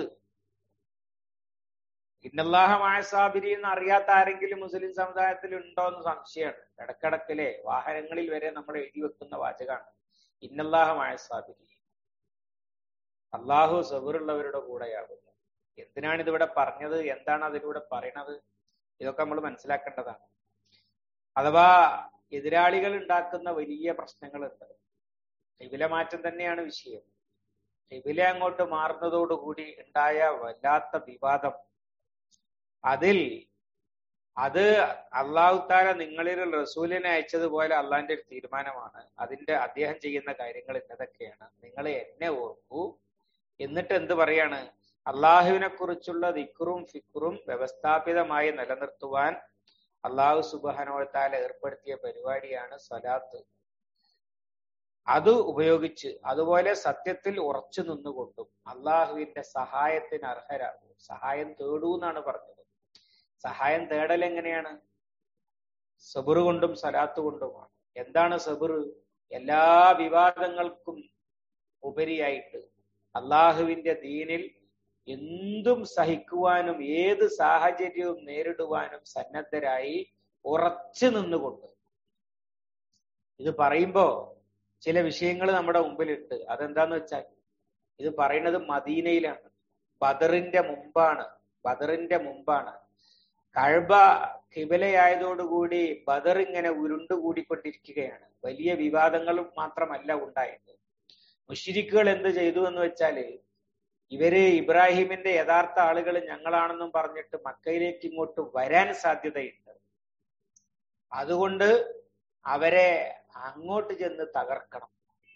ഇന്നല്ലാഹമായ സാബിരി എന്ന് അറിയാത്ത ആരെങ്കിലും മുസ്ലിം സമുദായത്തിൽ ഉണ്ടോ എന്ന് സംശയമാണ് ഇടക്കിടക്കിലെ വാഹനങ്ങളിൽ വരെ നമ്മൾ എഴുതി വെക്കുന്ന വാചകമാണ് ഇന്നല്ലാഹമായ സാബിരി അള്ളാഹു സബറുള്ളവരുടെ കൂടെയാകുന്നു എന്തിനാണ് ഇതിവിടെ പറഞ്ഞത് എന്താണ് അതിലൂടെ പറയണത് ഇതൊക്കെ നമ്മൾ മനസ്സിലാക്കേണ്ടതാണ് അഥവാ എതിരാളികൾ ഉണ്ടാക്കുന്ന വലിയ പ്രശ്നങ്ങളുണ്ട് കിബില മാറ്റം തന്നെയാണ് വിഷയം കിബില അങ്ങോട്ട് മാറുന്നതോടുകൂടി ഉണ്ടായ വല്ലാത്ത വിവാദം അതിൽ അത് അള്ളാഹു താല നിങ്ങളിൽ റസൂലിനെ അയച്ചതുപോലെ അള്ളാഹിന്റെ ഒരു തീരുമാനമാണ് അതിന്റെ അദ്ദേഹം ചെയ്യുന്ന കാര്യങ്ങൾ ഇന്നതൊക്കെയാണ് നിങ്ങൾ എന്നെ ഓർക്കൂ എന്നിട്ട് എന്ത് പറയാണ് അള്ളാഹുവിനെ കുറിച്ചുള്ള ദിക്റും ഫിക്റും വ്യവസ്ഥാപിതമായി നിലനിർത്തുവാൻ അള്ളാഹു സുബാനോത്താല ഏർപ്പെടുത്തിയ പരിപാടിയാണ് സലാത്ത് അത് ഉപയോഗിച്ച് അതുപോലെ സത്യത്തിൽ ഉറച്ചു നിന്നുകൊണ്ടും അള്ളാഹുവിന്റെ സഹായത്തിന് അർഹരാകും സഹായം തേടൂ എന്നാണ് പറഞ്ഞത് സഹായം തേടൽ എങ്ങനെയാണ് സബുറ് കൊണ്ടും സലാത്ത് കൊണ്ടുമാണ് എന്താണ് സബുറ് എല്ലാ വിവാദങ്ങൾക്കും ഉപരിയായിട്ട് അള്ളാഹുവിന്റെ ദീനിൽ എന്തും സഹിക്കുവാനും ഏത് സാഹചര്യവും നേരിടുവാനും സന്നദ്ധരായി ഉറച്ചു നിന്നുകൊണ്ട് ഇത് പറയുമ്പോ ചില വിഷയങ്ങൾ നമ്മുടെ മുമ്പിലുണ്ട് അതെന്താന്ന് വെച്ചാൽ ഇത് പറയുന്നത് മദീനയിലാണ് ബദറിന്റെ മുമ്പാണ് ബദറിന്റെ മുമ്പാണ് കഴബ കിബിലയായതോടുകൂടി ബദർ ഇങ്ങനെ ഉരുണ്ടുകൂടിക്കൊണ്ടിരിക്കുകയാണ് വലിയ വിവാദങ്ങൾ മാത്രമല്ല ഉണ്ടായത് മുഷിരിക്കുകൾ എന്ത് ചെയ്തു എന്ന് വെച്ചാല് ഇവര് ഇബ്രാഹിമിന്റെ യഥാർത്ഥ ആളുകൾ ഞങ്ങളാണെന്നും പറഞ്ഞിട്ട് മക്കയിലേക്ക് ഇങ്ങോട്ട് വരാൻ സാധ്യതയുണ്ട് അതുകൊണ്ട് അവരെ അങ്ങോട്ട് ചെന്ന് തകർക്കണം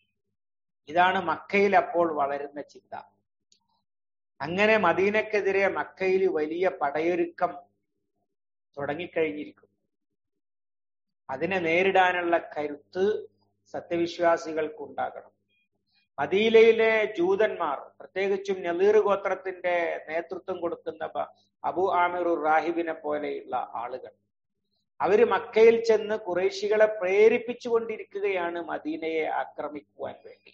ഇതാണ് മക്കയിൽ അപ്പോൾ വളരുന്ന ചിന്ത അങ്ങനെ മദീനക്കെതിരെ മക്കയിൽ വലിയ പടയൊരുക്കം തുടങ്ങിക്കഴിഞ്ഞിരിക്കും അതിനെ നേരിടാനുള്ള കരുത്ത് സത്യവിശ്വാസികൾക്ക് ഉണ്ടാകണം മദീലയിലെ ജൂതന്മാർ പ്രത്യേകിച്ചും നലീർ ഗോത്രത്തിന്റെ നേതൃത്വം കൊടുക്കുന്ന അബു ആമിറു റാഹിബിനെ പോലെയുള്ള ആളുകൾ അവര് മക്കയിൽ ചെന്ന് കുറേശികളെ പ്രേരിപ്പിച്ചുകൊണ്ടിരിക്കുകയാണ് മദീനയെ ആക്രമിക്കുവാൻ വേണ്ടി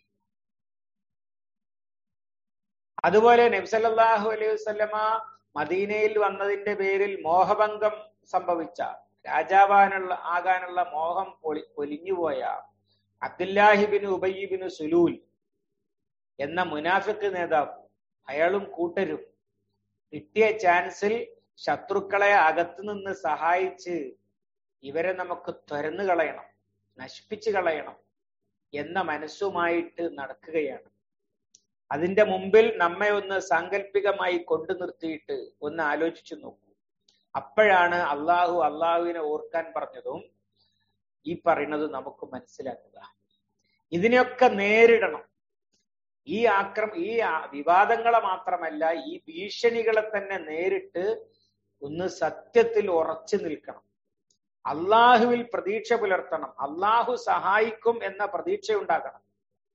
അതുപോലെ നബ്സല്ലാഹു അലൈഹി വസ്ലമ മദീനയിൽ വന്നതിന്റെ പേരിൽ മോഹഭംഗം സംഭവിച്ച രാജാവാനുള്ള ആകാനുള്ള മോഹം പൊളി പൊലിഞ്ഞുപോയ അബ്ദുല്ലാഹിബിന് ഉബയ്യബിന് സുലൂൽ എന്ന മുനാഫിക്ക് നേതാവ് അയാളും കൂട്ടരും കിട്ടിയ ചാൻസിൽ ശത്രുക്കളെ അകത്തു നിന്ന് സഹായിച്ച് ഇവരെ നമുക്ക് തുരന്നു കളയണം നശിപ്പിച്ചു കളയണം എന്ന മനസ്സുമായിട്ട് നടക്കുകയാണ് അതിന്റെ മുമ്പിൽ നമ്മെ ഒന്ന് സാങ്കല്പികമായി കൊണ്ടു നിർത്തിയിട്ട് ഒന്ന് ആലോചിച്ചു നോക്കൂ അപ്പോഴാണ് അള്ളാഹു അള്ളാഹുവിനെ ഓർക്കാൻ പറഞ്ഞതും ഈ പറയുന്നത് നമുക്ക് മനസ്സിലാക്കുക ഇതിനെയൊക്കെ നേരിടണം ഈ ആക്രം ഈ വിവാദങ്ങളെ മാത്രമല്ല ഈ ഭീഷണികളെ തന്നെ നേരിട്ട് ഒന്ന് സത്യത്തിൽ ഉറച്ചു നിൽക്കണം അള്ളാഹുവിൽ പ്രതീക്ഷ പുലർത്തണം അള്ളാഹു സഹായിക്കും എന്ന പ്രതീക്ഷ ഉണ്ടാകണം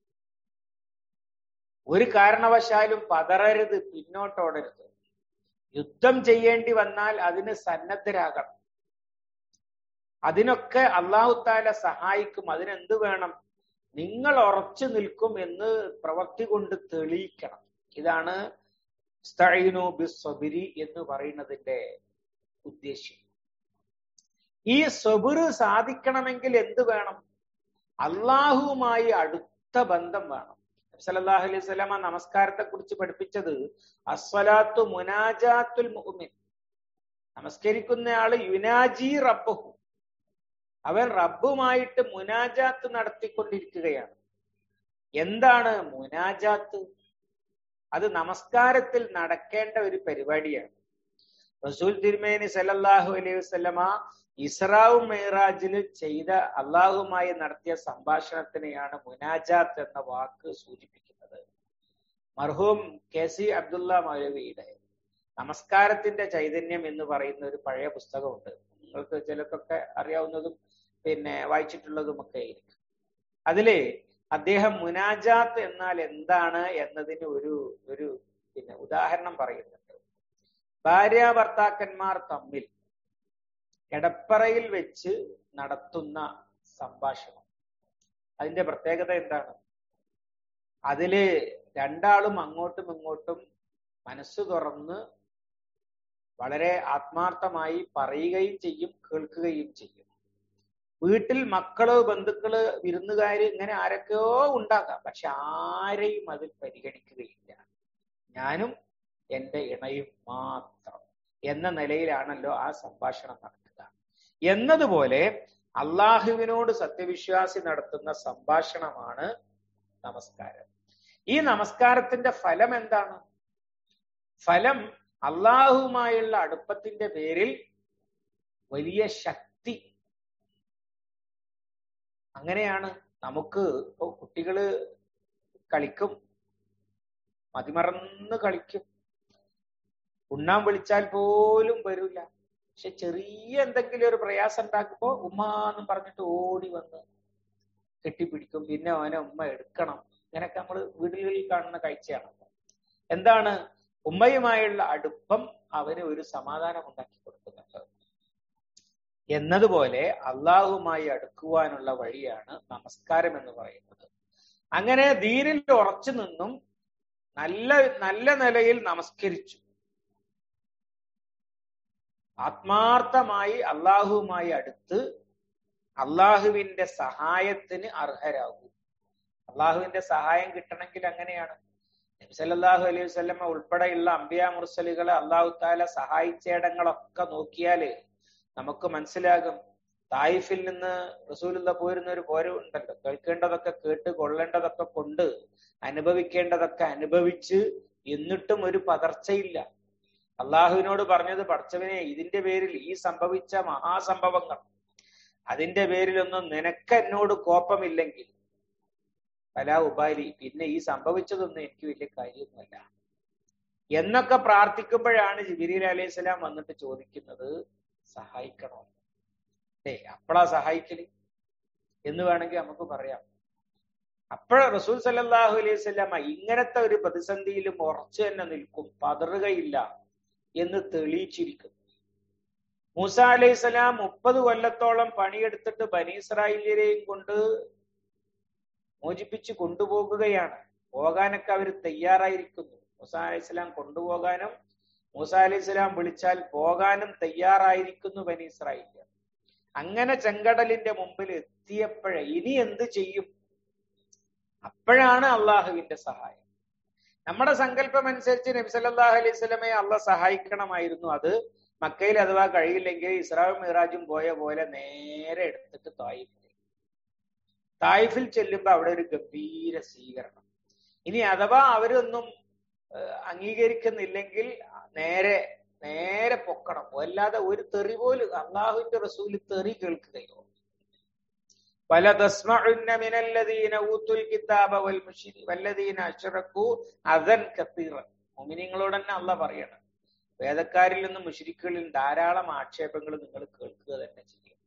ഒരു കാരണവശാലും പതറരുത് പിന്നോട്ടോടരുത് യുദ്ധം ചെയ്യേണ്ടി വന്നാൽ അതിന് സന്നദ്ധരാകണം അതിനൊക്കെ അള്ളാഹു താല സഹായിക്കും അതിനെന്ത് വേണം നിങ്ങൾ ഉറച്ചു നിൽക്കും എന്ന് പ്രവർത്തി കൊണ്ട് തെളിയിക്കണം ഇതാണ് ബിസ്വബിരി എന്ന് പറയുന്നതിന്റെ ഉദ്ദേശ്യം ഈ സ്വബിറ് സാധിക്കണമെങ്കിൽ എന്ത് വേണം അള്ളാഹുവുമായി അടുത്ത ബന്ധം വേണം സല്ലല്ലാഹു അലൈഹി സ്വലാമ നമസ്കാരത്തെ കുറിച്ച് പഠിപ്പിച്ചത് അസ്വലാത്തു മുനാജാത്തുൽ മുഅ്മിൻ നമസ്കരിക്കുന്നയാള് യുനാജി റബ്ബഹു അവൻ റബ്ബുമായിട്ട് മുനാജാത്ത് നടത്തിക്കൊണ്ടിരിക്കുകയാണ് എന്താണ് മുനാജാത്ത് അത് നമസ്കാരത്തിൽ നടക്കേണ്ട ഒരു പരിപാടിയാണ് റസൂൽ തിരുമേനി സല്ലല്ലാഹു അലൈഹി വസല്ലമ ഇസ്രാവും മെഹ്റാജിൽ ചെയ്ത അള്ളാഹുമായി നടത്തിയ സംഭാഷണത്തിനെയാണ് മുനാജാത്ത് എന്ന വാക്ക് സൂചിപ്പിക്കുന്നത് മർഹൂം കെ സി അബ്ദുള്ള മൗലവിയുടെ നമസ്കാരത്തിന്റെ ചൈതന്യം എന്ന് പറയുന്ന ഒരു പഴയ പുസ്തകമുണ്ട് നിങ്ങൾക്ക് ചിലർക്കൊക്കെ അറിയാവുന്നതും പിന്നെ വായിച്ചിട്ടുള്ളതും ഒക്കെ ആയിരിക്കും അതില് അദ്ദേഹം മുനാജാത്ത് എന്നാൽ എന്താണ് എന്നതിന് ഒരു ഒരു പിന്നെ ഉദാഹരണം പറയുന്നുണ്ട് ഭാര്യ ഭർത്താക്കന്മാർ തമ്മിൽ കിടപ്പറയിൽ വെച്ച് നടത്തുന്ന സംഭാഷണം അതിന്റെ പ്രത്യേകത എന്താണ് അതില് രണ്ടാളും അങ്ങോട്ടും ഇങ്ങോട്ടും മനസ്സ് തുറന്ന് വളരെ ആത്മാർത്ഥമായി പറയുകയും ചെയ്യും കേൾക്കുകയും ചെയ്യും വീട്ടിൽ മക്കള് ബന്ധുക്കള് വിരുന്നുകാര് ഇങ്ങനെ ആരൊക്കെയോ ഉണ്ടാകാം പക്ഷെ ആരെയും അതിൽ പരിഗണിക്കുകയില്ല ഞാനും എന്റെ ഇണയും മാത്രം എന്ന നിലയിലാണല്ലോ ആ സംഭാഷണം നടക്കുക എന്നതുപോലെ അള്ളാഹുവിനോട് സത്യവിശ്വാസി നടത്തുന്ന സംഭാഷണമാണ് നമസ്കാരം ഈ നമസ്കാരത്തിന്റെ ഫലം എന്താണ് ഫലം അള്ളാഹുവുമായുള്ള അടുപ്പത്തിന്റെ പേരിൽ വലിയ ശക്തി അങ്ങനെയാണ് നമുക്ക് ഇപ്പൊ കുട്ടികള് കളിക്കും മതിമറന്ന് കളിക്കും ഉണ്ണാൻ വിളിച്ചാൽ പോലും വരില്ല പക്ഷെ ചെറിയ എന്തെങ്കിലും ഒരു പ്രയാസം ഉണ്ടാക്കുമ്പോ ഉമ്മ എന്നും പറഞ്ഞിട്ട് ഓടി വന്ന് കെട്ടിപ്പിടിക്കും പിന്നെ അവനെ ഉമ്മ എടുക്കണം ഇങ്ങനെയൊക്കെ നമ്മൾ വീടുകളിൽ കാണുന്ന കാഴ്ചയാണ് എന്താണ് ഉമ്മയുമായുള്ള അടുപ്പം അവന് ഒരു സമാധാനം ഉണ്ടാക്കി കൊടുക്കുന്നുണ്ട് എന്നതുപോലെ അള്ളാഹുമായി അടുക്കുവാനുള്ള വഴിയാണ് നമസ്കാരം എന്ന് പറയുന്നത് അങ്ങനെ ദീനിൽ ഉറച്ചു നിന്നും നല്ല നല്ല നിലയിൽ നമസ്കരിച്ചു ആത്മാർത്ഥമായി അള്ളാഹുവുമായി അടുത്ത് അള്ളാഹുവിന്റെ സഹായത്തിന് അർഹരാകൂ അള്ളാഹുവിന്റെ സഹായം കിട്ടണമെങ്കിൽ അങ്ങനെയാണ് നബിസല്ലാഹു അലൈഹി വസ്ലമ ഉൾപ്പെടെയുള്ള അംബിയ മുർസലുകളെ അള്ളാഹു താല സഹായിച്ചയിടങ്ങളൊക്കെ നോക്കിയാല് നമുക്ക് മനസ്സിലാകും തായിഫിൽ നിന്ന് റസൂലുള്ള പോരുന്ന ഒരു പോരും ഉണ്ടല്ലോ കേൾക്കേണ്ടതൊക്കെ കേട്ട് കൊള്ളേണ്ടതൊക്കെ കൊണ്ട് അനുഭവിക്കേണ്ടതൊക്കെ അനുഭവിച്ച് എന്നിട്ടും ഒരു പതർച്ചയില്ല അള്ളാഹുവിനോട് പറഞ്ഞത് പഠിച്ചവനെ ഇതിന്റെ പേരിൽ ഈ സംഭവിച്ച മഹാസംഭവങ്ങൾ അതിന്റെ പേരിലൊന്നും നിനക്ക് എന്നോട് കോപ്പമില്ലെങ്കിൽ പല ഉപാലി പിന്നെ ഈ സംഭവിച്ചതൊന്നും എനിക്ക് വലിയ കാര്യമൊന്നുമല്ല എന്നൊക്കെ പ്രാർത്ഥിക്കുമ്പോഴാണ് ജിബിരി അലൈഹി സ്വലാം വന്നിട്ട് ചോദിക്കുന്നത് സഹായിക്കണോ ഏ അപ്പളാ സഹായിക്കല് എന്ന് വേണമെങ്കിൽ നമുക്ക് പറയാം അപ്പോഴ റസൂൽ സല്ലാഹു അലൈഹി സ്വലാമ ഇങ്ങനത്തെ ഒരു പ്രതിസന്ധിയിലും ഉറച്ചു തന്നെ നിൽക്കും പതറുകയില്ല എന്ന് തെളിയിച്ചിരിക്കുന്നു മൂസ അലൈഹി സ്വലാം മുപ്പത് കൊല്ലത്തോളം പണിയെടുത്തിട്ട് ബനീസ്രായേലിനെയും കൊണ്ട് മോചിപ്പിച്ച് കൊണ്ടുപോകുകയാണ് പോകാനൊക്കെ അവർ തയ്യാറായിരിക്കുന്നു മൂസ അലൈഹി സ്വലാം കൊണ്ടുപോകാനും മൂസ അലൈഹി സ്വലാം വിളിച്ചാൽ പോകാനും തയ്യാറായിരിക്കുന്നു ബനീസ്രായേൽ അങ്ങനെ ചെങ്കടലിന്റെ മുമ്പിൽ എത്തിയപ്പോഴേ ഇനി എന്ത് ചെയ്യും അപ്പോഴാണ് അള്ളാഹുവിന്റെ സഹായം നമ്മുടെ സങ്കല്പം അനുസരിച്ച് നബി സല്ലല്ലാഹു അലൈഹി സ്വലമയെ അള്ളാഹ് സഹായിക്കണമായിരുന്നു അത് മക്കയിൽ അഥവാ കഴിയില്ലെങ്കിൽ ഇസ്രാവും മിറാജും പോയ പോലെ നേരെ എടുത്തിട്ട് തായിഫിൽ തായിഫിൽ ചെല്ലുമ്പോ അവിടെ ഒരു ഗംഭീര സ്വീകരണം ഇനി അഥവാ അവരൊന്നും അംഗീകരിക്കുന്നില്ലെങ്കിൽ നേരെ നേരെ പൊക്കണം അല്ലാതെ ഒരു തെറി പോലും അള്ളാഹുവിന്റെ റസൂല് തെറി കേൾക്കുകയോ പല തസ്മഅന്ന ഊത്തുൽ കിതാബ വൽ മുശ്രി വല്ലദീന അശ്റകു അദൻ കത്തീറ മുഅ്മിനീങ്ങളോട് തന്നെ അല്ല പറയണം വേദക്കാരിൽ നിന്നും മുശ്രിക്കുകളിൽ ധാരാളം ആക്ഷേപങ്ങൾ നിങ്ങൾ കേൾക്കുക തന്നെ ചെയ്യും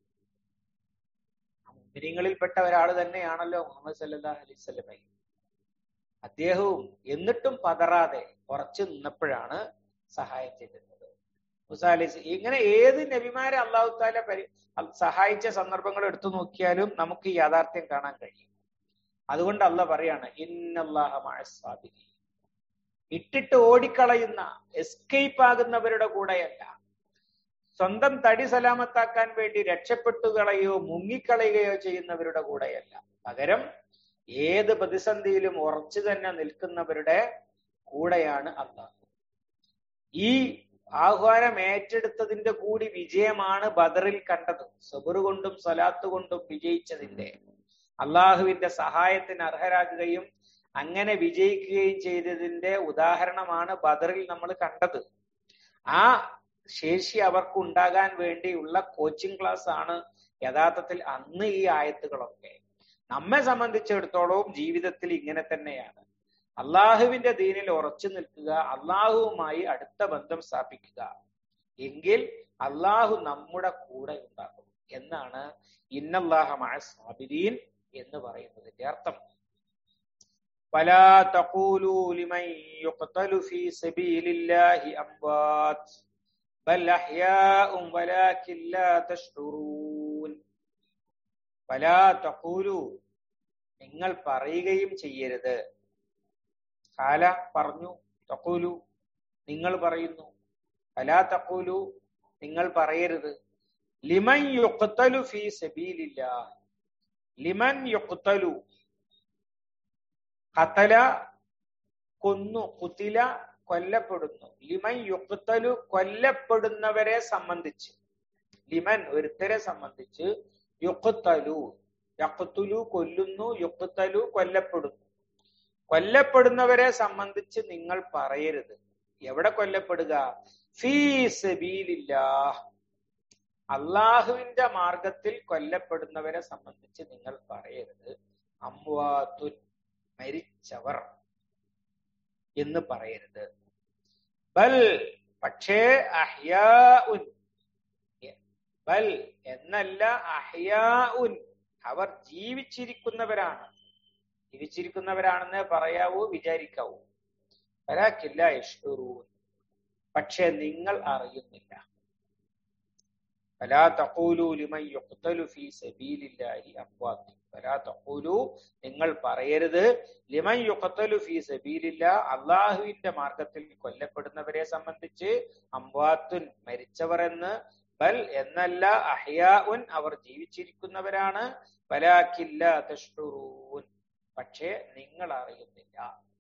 മുഅ്മിനീങ്ങളിൽപ്പെട്ട ഒരാൾ തന്നെയാണല്ലോ മുഹമ്മദ് സല്ലല്ലാഹു അലൈഹി വസല്ലമ അദ്ദേഹവും എന്നിട്ടും പതറാതെ ഉറച്ചു നിന്നപ്പോഴാണ് സഹായം ചെയ്തിരുന്നത് മുസാലിസ് ഇങ്ങനെ ഏത് നബിമാരെ അള്ളാഹു താല പരി സഹായിച്ച സന്ദർഭങ്ങൾ എടുത്തു നോക്കിയാലും നമുക്ക് ഈ യാഥാർത്ഥ്യം കാണാൻ കഴിയും അതുകൊണ്ട് അല്ല പറയാണ് ഇന്നല്ലാഹി ഇട്ടിട്ട് ഓടിക്കളയുന്ന എസ്കേപ്പ് ആകുന്നവരുടെ കൂടെയല്ല സ്വന്തം തടി സലാമത്താക്കാൻ വേണ്ടി രക്ഷപ്പെട്ടുകളയോ മുങ്ങിക്കളയുകയോ ചെയ്യുന്നവരുടെ കൂടെയല്ല പകരം ഏത് പ്രതിസന്ധിയിലും ഉറച്ചു തന്നെ നിൽക്കുന്നവരുടെ കൂടെയാണ് അള്ളാഹു ഈ ആഹ്വാനം ഏറ്റെടുത്തതിന്റെ കൂടി വിജയമാണ് ബദറിൽ കണ്ടത് സബുർ കൊണ്ടും സലാത്ത് കൊണ്ടും വിജയിച്ചതിന്റെ അള്ളാഹുവിന്റെ സഹായത്തിന് അർഹരാകുകയും അങ്ങനെ വിജയിക്കുകയും ചെയ്തതിന്റെ ഉദാഹരണമാണ് ബദറിൽ നമ്മൾ കണ്ടത് ആ ശേഷി അവർക്ക് ഉണ്ടാകാൻ വേണ്ടിയുള്ള കോച്ചിങ് ക്ലാസ് ആണ് യഥാർത്ഥത്തിൽ അന്ന് ഈ ആയത്തുകളൊക്കെ നമ്മെ സംബന്ധിച്ചിടത്തോളവും ജീവിതത്തിൽ ഇങ്ങനെ തന്നെയാണ് അള്ളാഹുവിന്റെ ദീനിൽ ഉറച്ചു നിൽക്കുക അള്ളാഹുവുമായി അടുത്ത ബന്ധം സ്ഥാപിക്കുക എങ്കിൽ അള്ളാഹു നമ്മുടെ കൂടെ ഉണ്ടാകും എന്നാണ് ഇന്നല്ലാഹമായ സാബിദീൻ എന്ന് പറയുന്നതിന്റെ അർത്ഥം ولا تقولوا لمن يقتل في سبيل الله أموات بل أحياء ولكن لا تشعرون ولا تقولوا നിങ്ങൾ പറയുകയും ചെയ്യരുത് കാല പറഞ്ഞു തക്കൂലു നിങ്ങൾ പറയുന്നു അലാ തക്കൂലു നിങ്ങൾ പറയരുത് ലിമൻ യുക്തലു ഫീ സബീലില്ല ലിമൻ യുക്തലു കത്തല കൊന്നു കുത്തില കൊല്ലപ്പെടുന്നു ലിമൻ യുക്തലു കൊല്ലപ്പെടുന്നവരെ സംബന്ധിച്ച് ലിമൻ ഒരുത്തരെ സംബന്ധിച്ച് യുക്തലു യക്തുലു കൊല്ലുന്നു യുക്തലു കൊല്ലപ്പെടുന്നു കൊല്ലപ്പെടുന്നവരെ സംബന്ധിച്ച് നിങ്ങൾ പറയരുത് എവിടെ കൊല്ലപ്പെടുക ഫീ സബീലില്ലാ അള്ളാഹുവിന്റെ മാർഗത്തിൽ കൊല്ലപ്പെടുന്നവരെ സംബന്ധിച്ച് നിങ്ങൾ പറയരുത് അമ്വാത്തുൻ മരിച്ചവർ എന്ന് പറയരുത് ബൽ പക്ഷേ അഹ്യാഉൻ ബൽ എന്നല്ല അഹ്യാഉൻ അവർ ജീവിച്ചിരിക്കുന്നവരാണ് ജീവിച്ചിരിക്കുന്നവരാണെന്ന് പറയാവൂ വിചാരിക്കാവൂ വരാക്കില്ല ഇഷ്ടൂറൂൻ പക്ഷെ നിങ്ങൾ അറിയുന്നില്ല فلا تقولوا لمن يقتل في سبيل الله اموات فلا تقولوا നിങ്ങൾ പറയരുത് ലിമൻ യുഖത്തലു ഫീ സബീലില്ല അള്ളാഹുവിന്റെ മാർഗത്തിൽ കൊല്ലപ്പെടുന്നവരെ സംബന്ധിച്ച് അംവാത്തുൻ മരിച്ചവർ എന്ന് ബൽ എന്നല്ല അഹ്യാഉൻ അവർ ജീവിച്ചിരിക്കുന്നവരാണ് വലാക്കില്ല തഷ്റൂൻ പക്ഷേ നിങ്ങൾ അറിയുന്നില്ല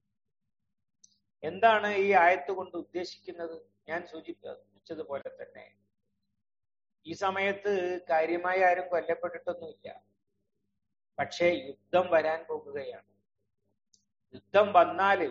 എന്താണ് ഈ ആയത്ത് കൊണ്ട് ഉദ്ദേശിക്കുന്നത് ഞാൻ സൂചിപ്പിച്ചതുപോലെ തന്നെ ഈ സമയത്ത് കാര്യമായി ആരും കൊല്ലപ്പെട്ടിട്ടൊന്നുമില്ല പക്ഷേ യുദ്ധം വരാൻ പോകുകയാണ് യുദ്ധം വന്നാല്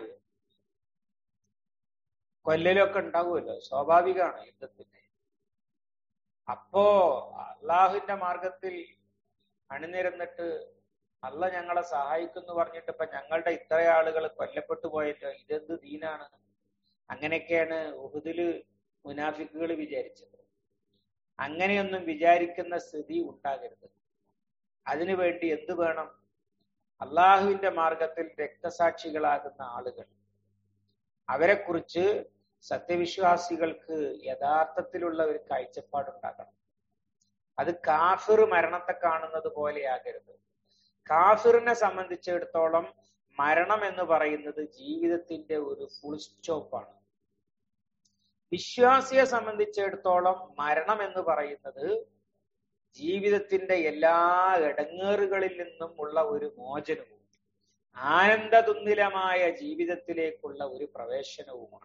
കൊല്ലലൊക്കെ ഉണ്ടാവുമല്ലോ സ്വാഭാവികമാണ് യുദ്ധത്തിന്റെ അപ്പോ അള്ളാഹുവിന്റെ മാർഗത്തിൽ അണിനിരന്നിട്ട് അല്ല ഞങ്ങളെ സഹായിക്കുന്നു പറഞ്ഞിട്ട് ഇപ്പൊ ഞങ്ങളുടെ ഇത്ര ആളുകൾ കൊല്ലപ്പെട്ടു പോയല്ലോ ഇതെന്ത് ദീനാണ് അങ്ങനെയൊക്കെയാണ് ഉഹുദില് മുനാഫിക്കുകൾ വിചാരിച്ചത് അങ്ങനെയൊന്നും വിചാരിക്കുന്ന സ്ഥിതി ഉണ്ടാകരുത് അതിനുവേണ്ടി എന്ത് വേണം അള്ളാഹുവിന്റെ മാർഗത്തിൽ രക്തസാക്ഷികളാകുന്ന ആളുകൾ അവരെക്കുറിച്ച് സത്യവിശ്വാസികൾക്ക് യഥാർത്ഥത്തിലുള്ള ഒരു കാഴ്ചപ്പാടുണ്ടാകണം അത് കാഫിർ മരണത്തെ കാണുന്നത് പോലെയാകരുത് കാഫിറിനെ സംബന്ധിച്ചിടത്തോളം മരണം എന്ന് പറയുന്നത് ജീവിതത്തിന്റെ ഒരു ഫുൾ സ്റ്റോപ്പാണ് വിശ്വാസിയെ സംബന്ധിച്ചിടത്തോളം മരണം എന്ന് പറയുന്നത് ജീവിതത്തിന്റെ എല്ലാ ഇടങ്ങേറുകളിൽ നിന്നും ഉള്ള ഒരു മോചനവും ആനന്ദതുന്നിലമായ ജീവിതത്തിലേക്കുള്ള ഒരു പ്രവേശനവുമാണ്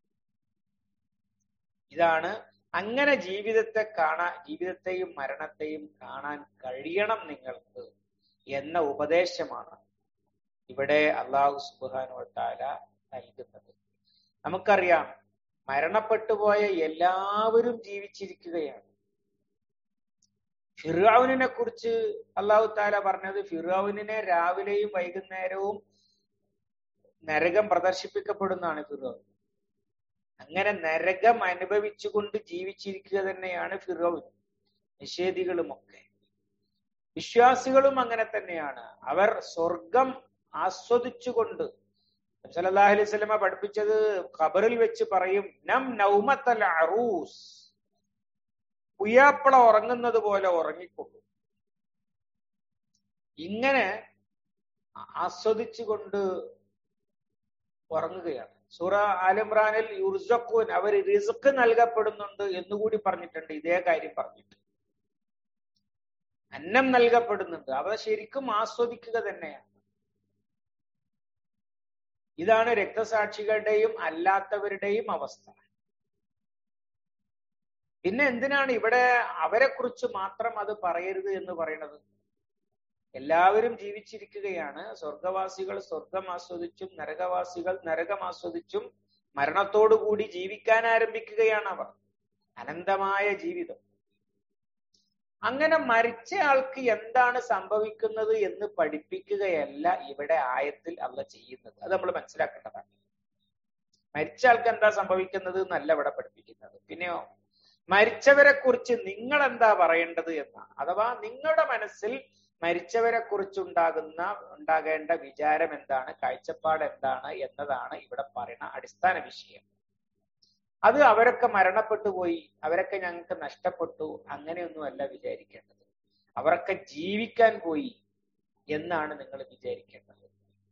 ഇതാണ് അങ്ങനെ ജീവിതത്തെ കാണാൻ ജീവിതത്തെയും മരണത്തെയും കാണാൻ കഴിയണം നിങ്ങൾക്ക് എന്ന ഉപദേശമാണ് ഇവിടെ അള്ളാഹു സുബാനു താല നൽകുന്നത് നമുക്കറിയാം മരണപ്പെട്ടുപോയ എല്ലാവരും ജീവിച്ചിരിക്കുകയാണ് ഫിറാവുനെ കുറിച്ച് അള്ളാഹു താല പറഞ്ഞത് ഫിറാവുനെ രാവിലെയും വൈകുന്നേരവും നരകം പ്രദർശിപ്പിക്കപ്പെടുന്നതാണ് ഫിറോൻ അങ്ങനെ നരകം അനുഭവിച്ചുകൊണ്ട് ജീവിച്ചിരിക്കുക തന്നെയാണ് ഫിറോൻ നിഷേധികളുമൊക്കെ വിശ്വാസികളും അങ്ങനെ തന്നെയാണ് അവർ സ്വർഗം ആസ്വദിച്ചുകൊണ്ട് സല്ലല്ലാഹു അലൈഹി വസല്ലമ പഠിപ്പിച്ചത് ഖബറിൽ വെച്ച് പറയും നം നൗമത്തൽ അറൂസ് പുയ്യാപ്പള ഉറങ്ങുന്നത് പോലെ ഉറങ്ങിക്കൊണ്ടു ഇങ്ങനെ ആസ്വദിച്ചുകൊണ്ട് ഉറങ്ങുകയാണ് സൂറ ആലിമ്രാനിൽ യുർസഖൂൻ അവർ റിസ്ക് നൽകപ്പെടുന്നുണ്ട് എന്നുകൂടി പറഞ്ഞിട്ടുണ്ട് ഇതേ കാര്യം പറഞ്ഞിട്ട് അന്നം നൽകപ്പെടുന്നുണ്ട് അവ ശരിക്കും ആസ്വദിക്കുക തന്നെയാണ് ഇതാണ് രക്തസാക്ഷികളുടെയും അല്ലാത്തവരുടെയും അവസ്ഥ പിന്നെ എന്തിനാണ് ഇവിടെ അവരെ കുറിച്ച് മാത്രം അത് പറയരുത് എന്ന് പറയുന്നത് എല്ലാവരും ജീവിച്ചിരിക്കുകയാണ് സ്വർഗവാസികൾ സ്വർഗം ആസ്വദിച്ചും നരകവാസികൾ നരകം ആസ്വദിച്ചും മരണത്തോടുകൂടി ജീവിക്കാൻ ആരംഭിക്കുകയാണ് അവർ അനന്തമായ ജീവിതം അങ്ങനെ മരിച്ച ആൾക്ക് എന്താണ് സംഭവിക്കുന്നത് എന്ന് പഠിപ്പിക്കുകയല്ല ഇവിടെ ആയത്തിൽ അല്ല ചെയ്യുന്നത് അത് നമ്മൾ മനസ്സിലാക്കേണ്ടതാണ് മരിച്ച ആൾക്ക് എന്താ സംഭവിക്കുന്നത് എന്നല്ല ഇവിടെ പഠിപ്പിക്കുന്നത് പിന്നെയോ മരിച്ചവരെ കുറിച്ച് നിങ്ങൾ എന്താ പറയേണ്ടത് എന്നാണ് അഥവാ നിങ്ങളുടെ മനസ്സിൽ മരിച്ചവരെ കുറിച്ചുണ്ടാകുന്ന ഉണ്ടാകേണ്ട വിചാരം എന്താണ് കാഴ്ചപ്പാട് എന്താണ് എന്നതാണ് ഇവിടെ പറയുന്ന അടിസ്ഥാന വിഷയം അത് അവരൊക്കെ മരണപ്പെട്ടു പോയി അവരൊക്കെ ഞങ്ങൾക്ക് നഷ്ടപ്പെട്ടു അങ്ങനെയൊന്നുമല്ല വിചാരിക്കേണ്ടത് അവരൊക്കെ ജീവിക്കാൻ പോയി എന്നാണ് നിങ്ങൾ വിചാരിക്കേണ്ടത്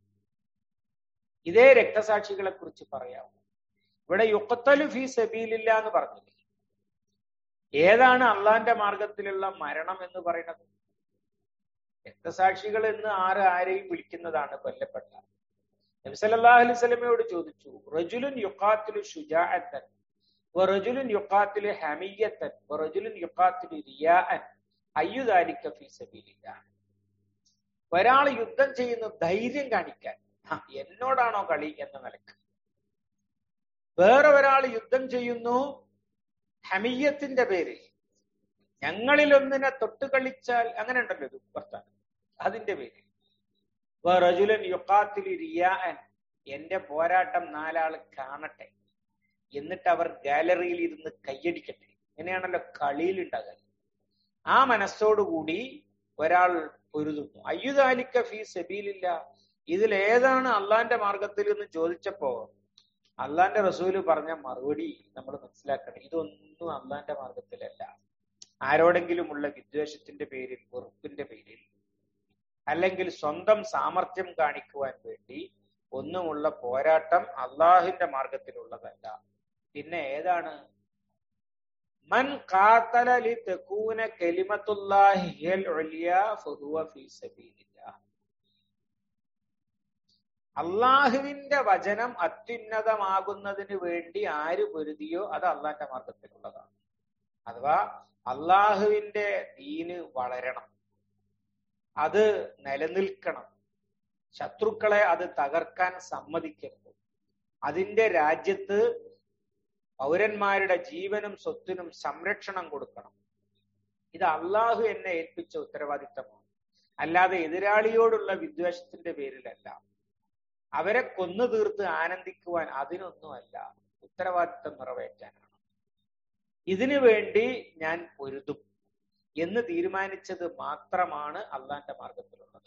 ഇതേ രക്തസാക്ഷികളെ കുറിച്ച് പറയാമോ ഇവിടെ യുക്കത്തലു ഫീ സബീലില്ല എന്ന് പറഞ്ഞില്ലേ ഏതാണ് അള്ളാന്റെ മാർഗത്തിലുള്ള മരണം എന്ന് പറയുന്നത് രക്തസാക്ഷികൾ എന്ന് ആര് ആരെയും വിളിക്കുന്നതാണ് കൊല്ലപ്പെട്ട നബിസല്ലാഹു അലൈഹി സ്വലമയോട് ചോദിച്ചു റജുലുൻ യുക്കാത്തിലു ഷുജാഅത്തൻ വറജുലുൻ യുക്കാത്തിലു ഹമിയത്തൻ വറജുലുൻ യുക്കാത്തിലു റിയാഅൻ അയ്യുദാലിക്ക ഫീ സബീലില്ലാഹ് ഒരാൾ യുദ്ധം ചെയ്യുന്ന ധൈര്യം കാണിക്കാൻ ആ, എന്നോടാണോ കളി എന്ന നിലക്ക് വേറെ ഒരാൾ യുദ്ധം ചെയ്യുന്നു ഹമിയത്തിന്റെ പേരിൽ ഞങ്ങളിൽ ഒന്നിനെ തൊട്ട് കളിച്ചാൽ അങ്ങനെ ഉണ്ടല്ലോ ഒരു വർത്താനം അതിന്റെ പേരിൽ റജുലൻ യുക്കാത്തിൽ റിയാൻ എന്റെ പോരാട്ടം നാലാള് കാണട്ടെ എന്നിട്ട് അവർ ഗാലറിയിൽ ഇരുന്ന് കയ്യടിക്കട്ടെ ഇങ്ങനെയാണല്ലോ കളിയിൽ ഉണ്ടാകുക ആ മനസ്സോടുകൂടി ഒരാൾ പൊരുതുന്നു അയ്യുദാലിക്ക ഫീ സബീലില്ല ഇതിൽ ഏതാണ് അള്ളാന്റെ മാർഗത്തിൽ എന്ന് ചോദിച്ചപ്പോ അള്ളാന്റെ റസൂല് പറഞ്ഞ മറുപടി നമ്മൾ മനസ്സിലാക്കണം ഇതൊന്നും അള്ളാന്റെ മാർഗത്തിലല്ല ആരോടെങ്കിലുമുള്ള വിദ്വേഷത്തിന്റെ പേരിൽ വെറുപ്പിന്റെ പേരിൽ അല്ലെങ്കിൽ സ്വന്തം സാമർഥ്യം കാണിക്കുവാൻ വേണ്ടി ഒന്നുമുള്ള പോരാട്ടം അള്ളാഹുവിന്റെ മാർഗത്തിലുള്ളതല്ല പിന്നെ ഏതാണ് മൻ ഖാതല ലി തകൂന കലിമത്തുല്ലാഹി ഹിയൽ ഉലിയ ഫഹുവ ഫീ സബീലില്ലാഹ് അള്ളാഹുവിന്റെ വചനം അത്യുന്നതമാകുന്നതിന് വേണ്ടി ആര് പൊരുതിയോ അത് അള്ളാന്റെ മാർഗത്തിലുള്ളതാണ് അഥവാ അള്ളാഹുവിന്റെ ദീന് വളരണം അത് നിലനിൽക്കണം ശത്രുക്കളെ അത് തകർക്കാൻ സമ്മതിക്കരുത് അതിന്റെ രാജ്യത്ത് പൗരന്മാരുടെ ജീവനും സ്വത്തിനും സംരക്ഷണം കൊടുക്കണം ഇത് അള്ളാഹു എന്നെ ഏൽപ്പിച്ച ഉത്തരവാദിത്തമാണ് അല്ലാതെ എതിരാളിയോടുള്ള വിദ്വേഷത്തിന്റെ പേരിലല്ല അവരെ കൊന്നു തീർത്ത് ആനന്ദിക്കുവാൻ അതിനൊന്നുമല്ല ഉത്തരവാദിത്തം നിറവേറ്റാനാണ് ഇതിനു വേണ്ടി ഞാൻ പൊരുതും എന്ന് തീരുമാനിച്ചത് മാത്രമാണ് അള്ളാന്റെ മാർഗത്തിലുള്ളത്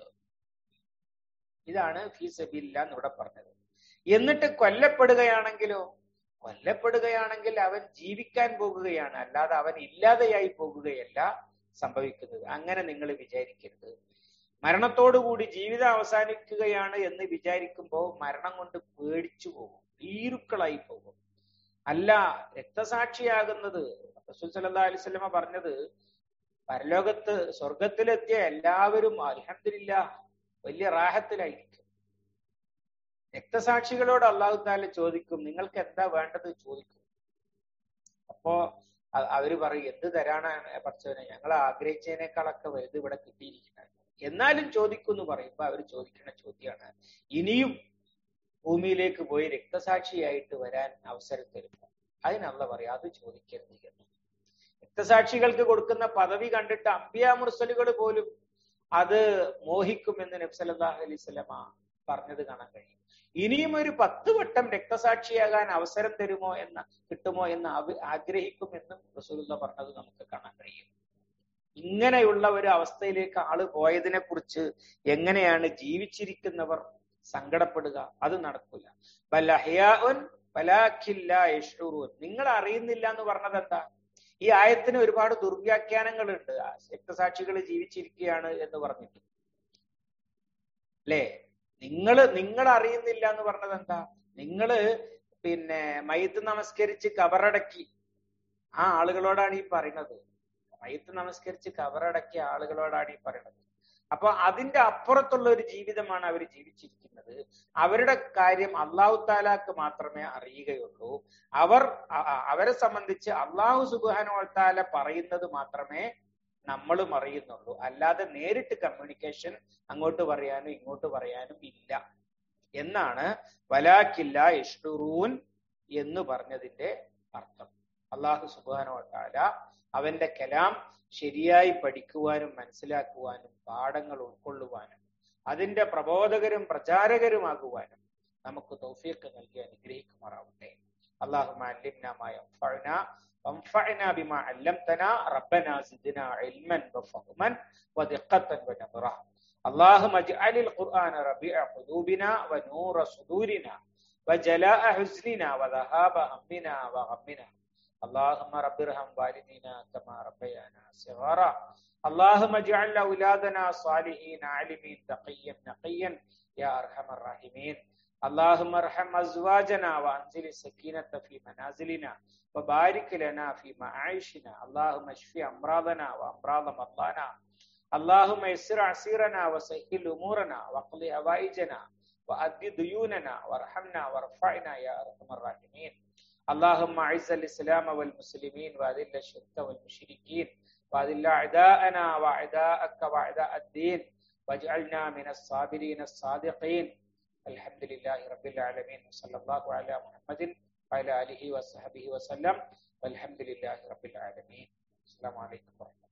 ഇതാണ് ഫീസബില്ല എന്നിവിടെ പറഞ്ഞത് എന്നിട്ട് കൊല്ലപ്പെടുകയാണെങ്കിലോ കൊല്ലപ്പെടുകയാണെങ്കിൽ അവൻ ജീവിക്കാൻ പോകുകയാണ് അല്ലാതെ അവൻ ഇല്ലാതെയായി പോകുകയല്ല സംഭവിക്കുന്നത് അങ്ങനെ നിങ്ങൾ വിചാരിക്കരുത് മരണത്തോടുകൂടി ജീവിതം അവസാനിക്കുകയാണ് എന്ന് വിചാരിക്കുമ്പോൾ മരണം കൊണ്ട് പേടിച്ചു പോകും ഭീരുക്കളായി പോകും അല്ല രക്തസാക്ഷിയാകുന്നത് റസൂൽ സല്ലല്ലാഹു അലൈഹി വസല്ലമ പറഞ്ഞത് പരലോകത്ത് സ്വർഗത്തിലെത്തിയ എല്ലാവരും അൽഹംദുലില്ല വലിയ റാഹത്തിലായിരിക്കും രക്തസാക്ഷികളോട് അള്ളാഹു താല ചോദിക്കും നിങ്ങൾക്ക് എന്താ വേണ്ടത് ചോദിക്കും അപ്പോ അ- അവര് പറയും എന്ത് തരാനാണ് പഠിച്ചവനെ ഞങ്ങൾ ആഗ്രഹിച്ചതിനേക്കാളൊക്കെ വലുത് ഇവിടെ കിട്ടിയിരിക്കുന്നത് എന്നാലും ചോദിക്കും എന്ന് പറയുമ്പോ അവർ ചോദിക്കുന്ന ചോദ്യമാണ് ഇനിയും ഭൂമിയിലേക്ക് പോയി രക്തസാക്ഷിയായിട്ട് വരാൻ അവസരം തരുമോ അതിനല്ല പറയാം അത് ചോദിക്കരുത് എന്ന് രക്തസാക്ഷികൾക്ക് കൊടുക്കുന്ന പദവി കണ്ടിട്ട് അമ്പിയ മുർസലുകൾ പോലും അത് മോഹിക്കുമെന്ന് നബ്സല്ലാഹു അലൈഹി സ്വലമ പറഞ്ഞത് കാണാൻ കഴിയും ഇനിയും ഒരു പത്ത് വട്ടം രക്തസാക്ഷിയാകാൻ അവസരം തരുമോ എന്ന കിട്ടുമോ എന്ന് അവ- ആഗ്രഹിക്കുമെന്നും റസൂലുള്ള പറഞ്ഞത് നമുക്ക് കാണാൻ കഴിയും ഇങ്ങനെയുള്ള ഒരു അവസ്ഥയിലേക്ക് ആള് പോയതിനെ കുറിച്ച് എങ്ങനെയാണ് ജീവിച്ചിരിക്കുന്നവർ സങ്കടപ്പെടുക അത് നടക്കില്ല ബലഹയാൻ ബലാഖില്ല യഷ്റൂൻ നിങ്ങൾ അറിയുന്നില്ല എന്ന് പറഞ്ഞത് എന്താ ഈ ആയത്തിന് ഒരുപാട് ദുർവ്യാഖ്യാനങ്ങളുണ്ട് ആ രക്തസാക്ഷികൾ ജീവിച്ചിരിക്കുകയാണ് എന്ന് പറഞ്ഞിട്ട് അല്ലേ നിങ്ങള് നിങ്ങൾ അറിയുന്നില്ല എന്ന് പറഞ്ഞത് എന്താ നിങ്ങള് പിന്നെ മയ്യത്ത് നമസ്കരിച്ച് കബറടക്കി ആ ആളുകളോടാണ് ഈ പറയുന്നത് മയ്യത്ത് നമസ്കരിച്ച് കബറടക്കിയ ആളുകളോടാണ് ഈ പറയുന്നത് അപ്പൊ അതിന്റെ അപ്പുറത്തുള്ള ഒരു ജീവിതമാണ് അവർ ജീവിച്ചിരിക്കുന്നത് അവരുടെ കാര്യം അള്ളാഹു താലാക്ക് മാത്രമേ അറിയുകയുള്ളൂ അവർ അ- അ- അവരെ സംബന്ധിച്ച് അള്ളാഹു സുബാനോ താല പറയുന്നത് മാത്രമേ നമ്മളും അറിയുന്നുള്ളൂ അല്ലാതെ നേരിട്ട് കമ്മ്യൂണിക്കേഷൻ അങ്ങോട്ട് പറയാനും ഇങ്ങോട്ട് പറയാനും ഇല്ല എന്നാണ് വലാക്കില്ല ഇഷ്ടുറൂൻ എന്ന് പറഞ്ഞതിന്റെ അർത്ഥം അള്ളാഹു സുബാനോ താല അവന്റെ കലാം ശരിയായി പഠിക്കുവാനും മനസ്സിലാക്കുവാനും പാഠങ്ങൾ ഉൾക്കൊള്ളുവാനും അതിന്റെ പ്രബോധകരും പ്രചാരകരുമാകുവാനും നമുക്ക് തൗഫീഖ് നൽകി അനുഗ്രഹിക്കുമാറാവട്ടെ اللهم علمنا ما ينفعنا وانفعنا بما علمتنا ربنا زدنا علما وفهما ودقة ونبرة اللهم اجعل القرآن ربيع قلوبنا ونور صدورنا وجلاء حزننا وذهاب همنا وغمنا اللهم رب ارحم والدينا كما ربيانا صغارا اللهم اجعل اولادنا صالحين عالمين تقيا نقيا يا ارحم الراحمين اللهم ارحم ازواجنا وانزل السكينه في منازلنا وبارك لنا في معايشنا اللهم اشف امراضنا وامراض مرضانا اللهم يسر عسيرنا وسهل امورنا واقض هوائجنا وأد ديوننا وارحمنا وارفعنا يا ارحم الراحمين اللهم اعز الاسلام والمسلمين واذل الشرك والمشركين واذل اعداءنا واعداءك واعداء الدين واجعلنا من الصابرين الصادقين الحمد لله رب العالمين وصلى الله على محمد وعلى اله وصحبه وسلم والحمد لله رب العالمين السلام عليكم ورحمه الله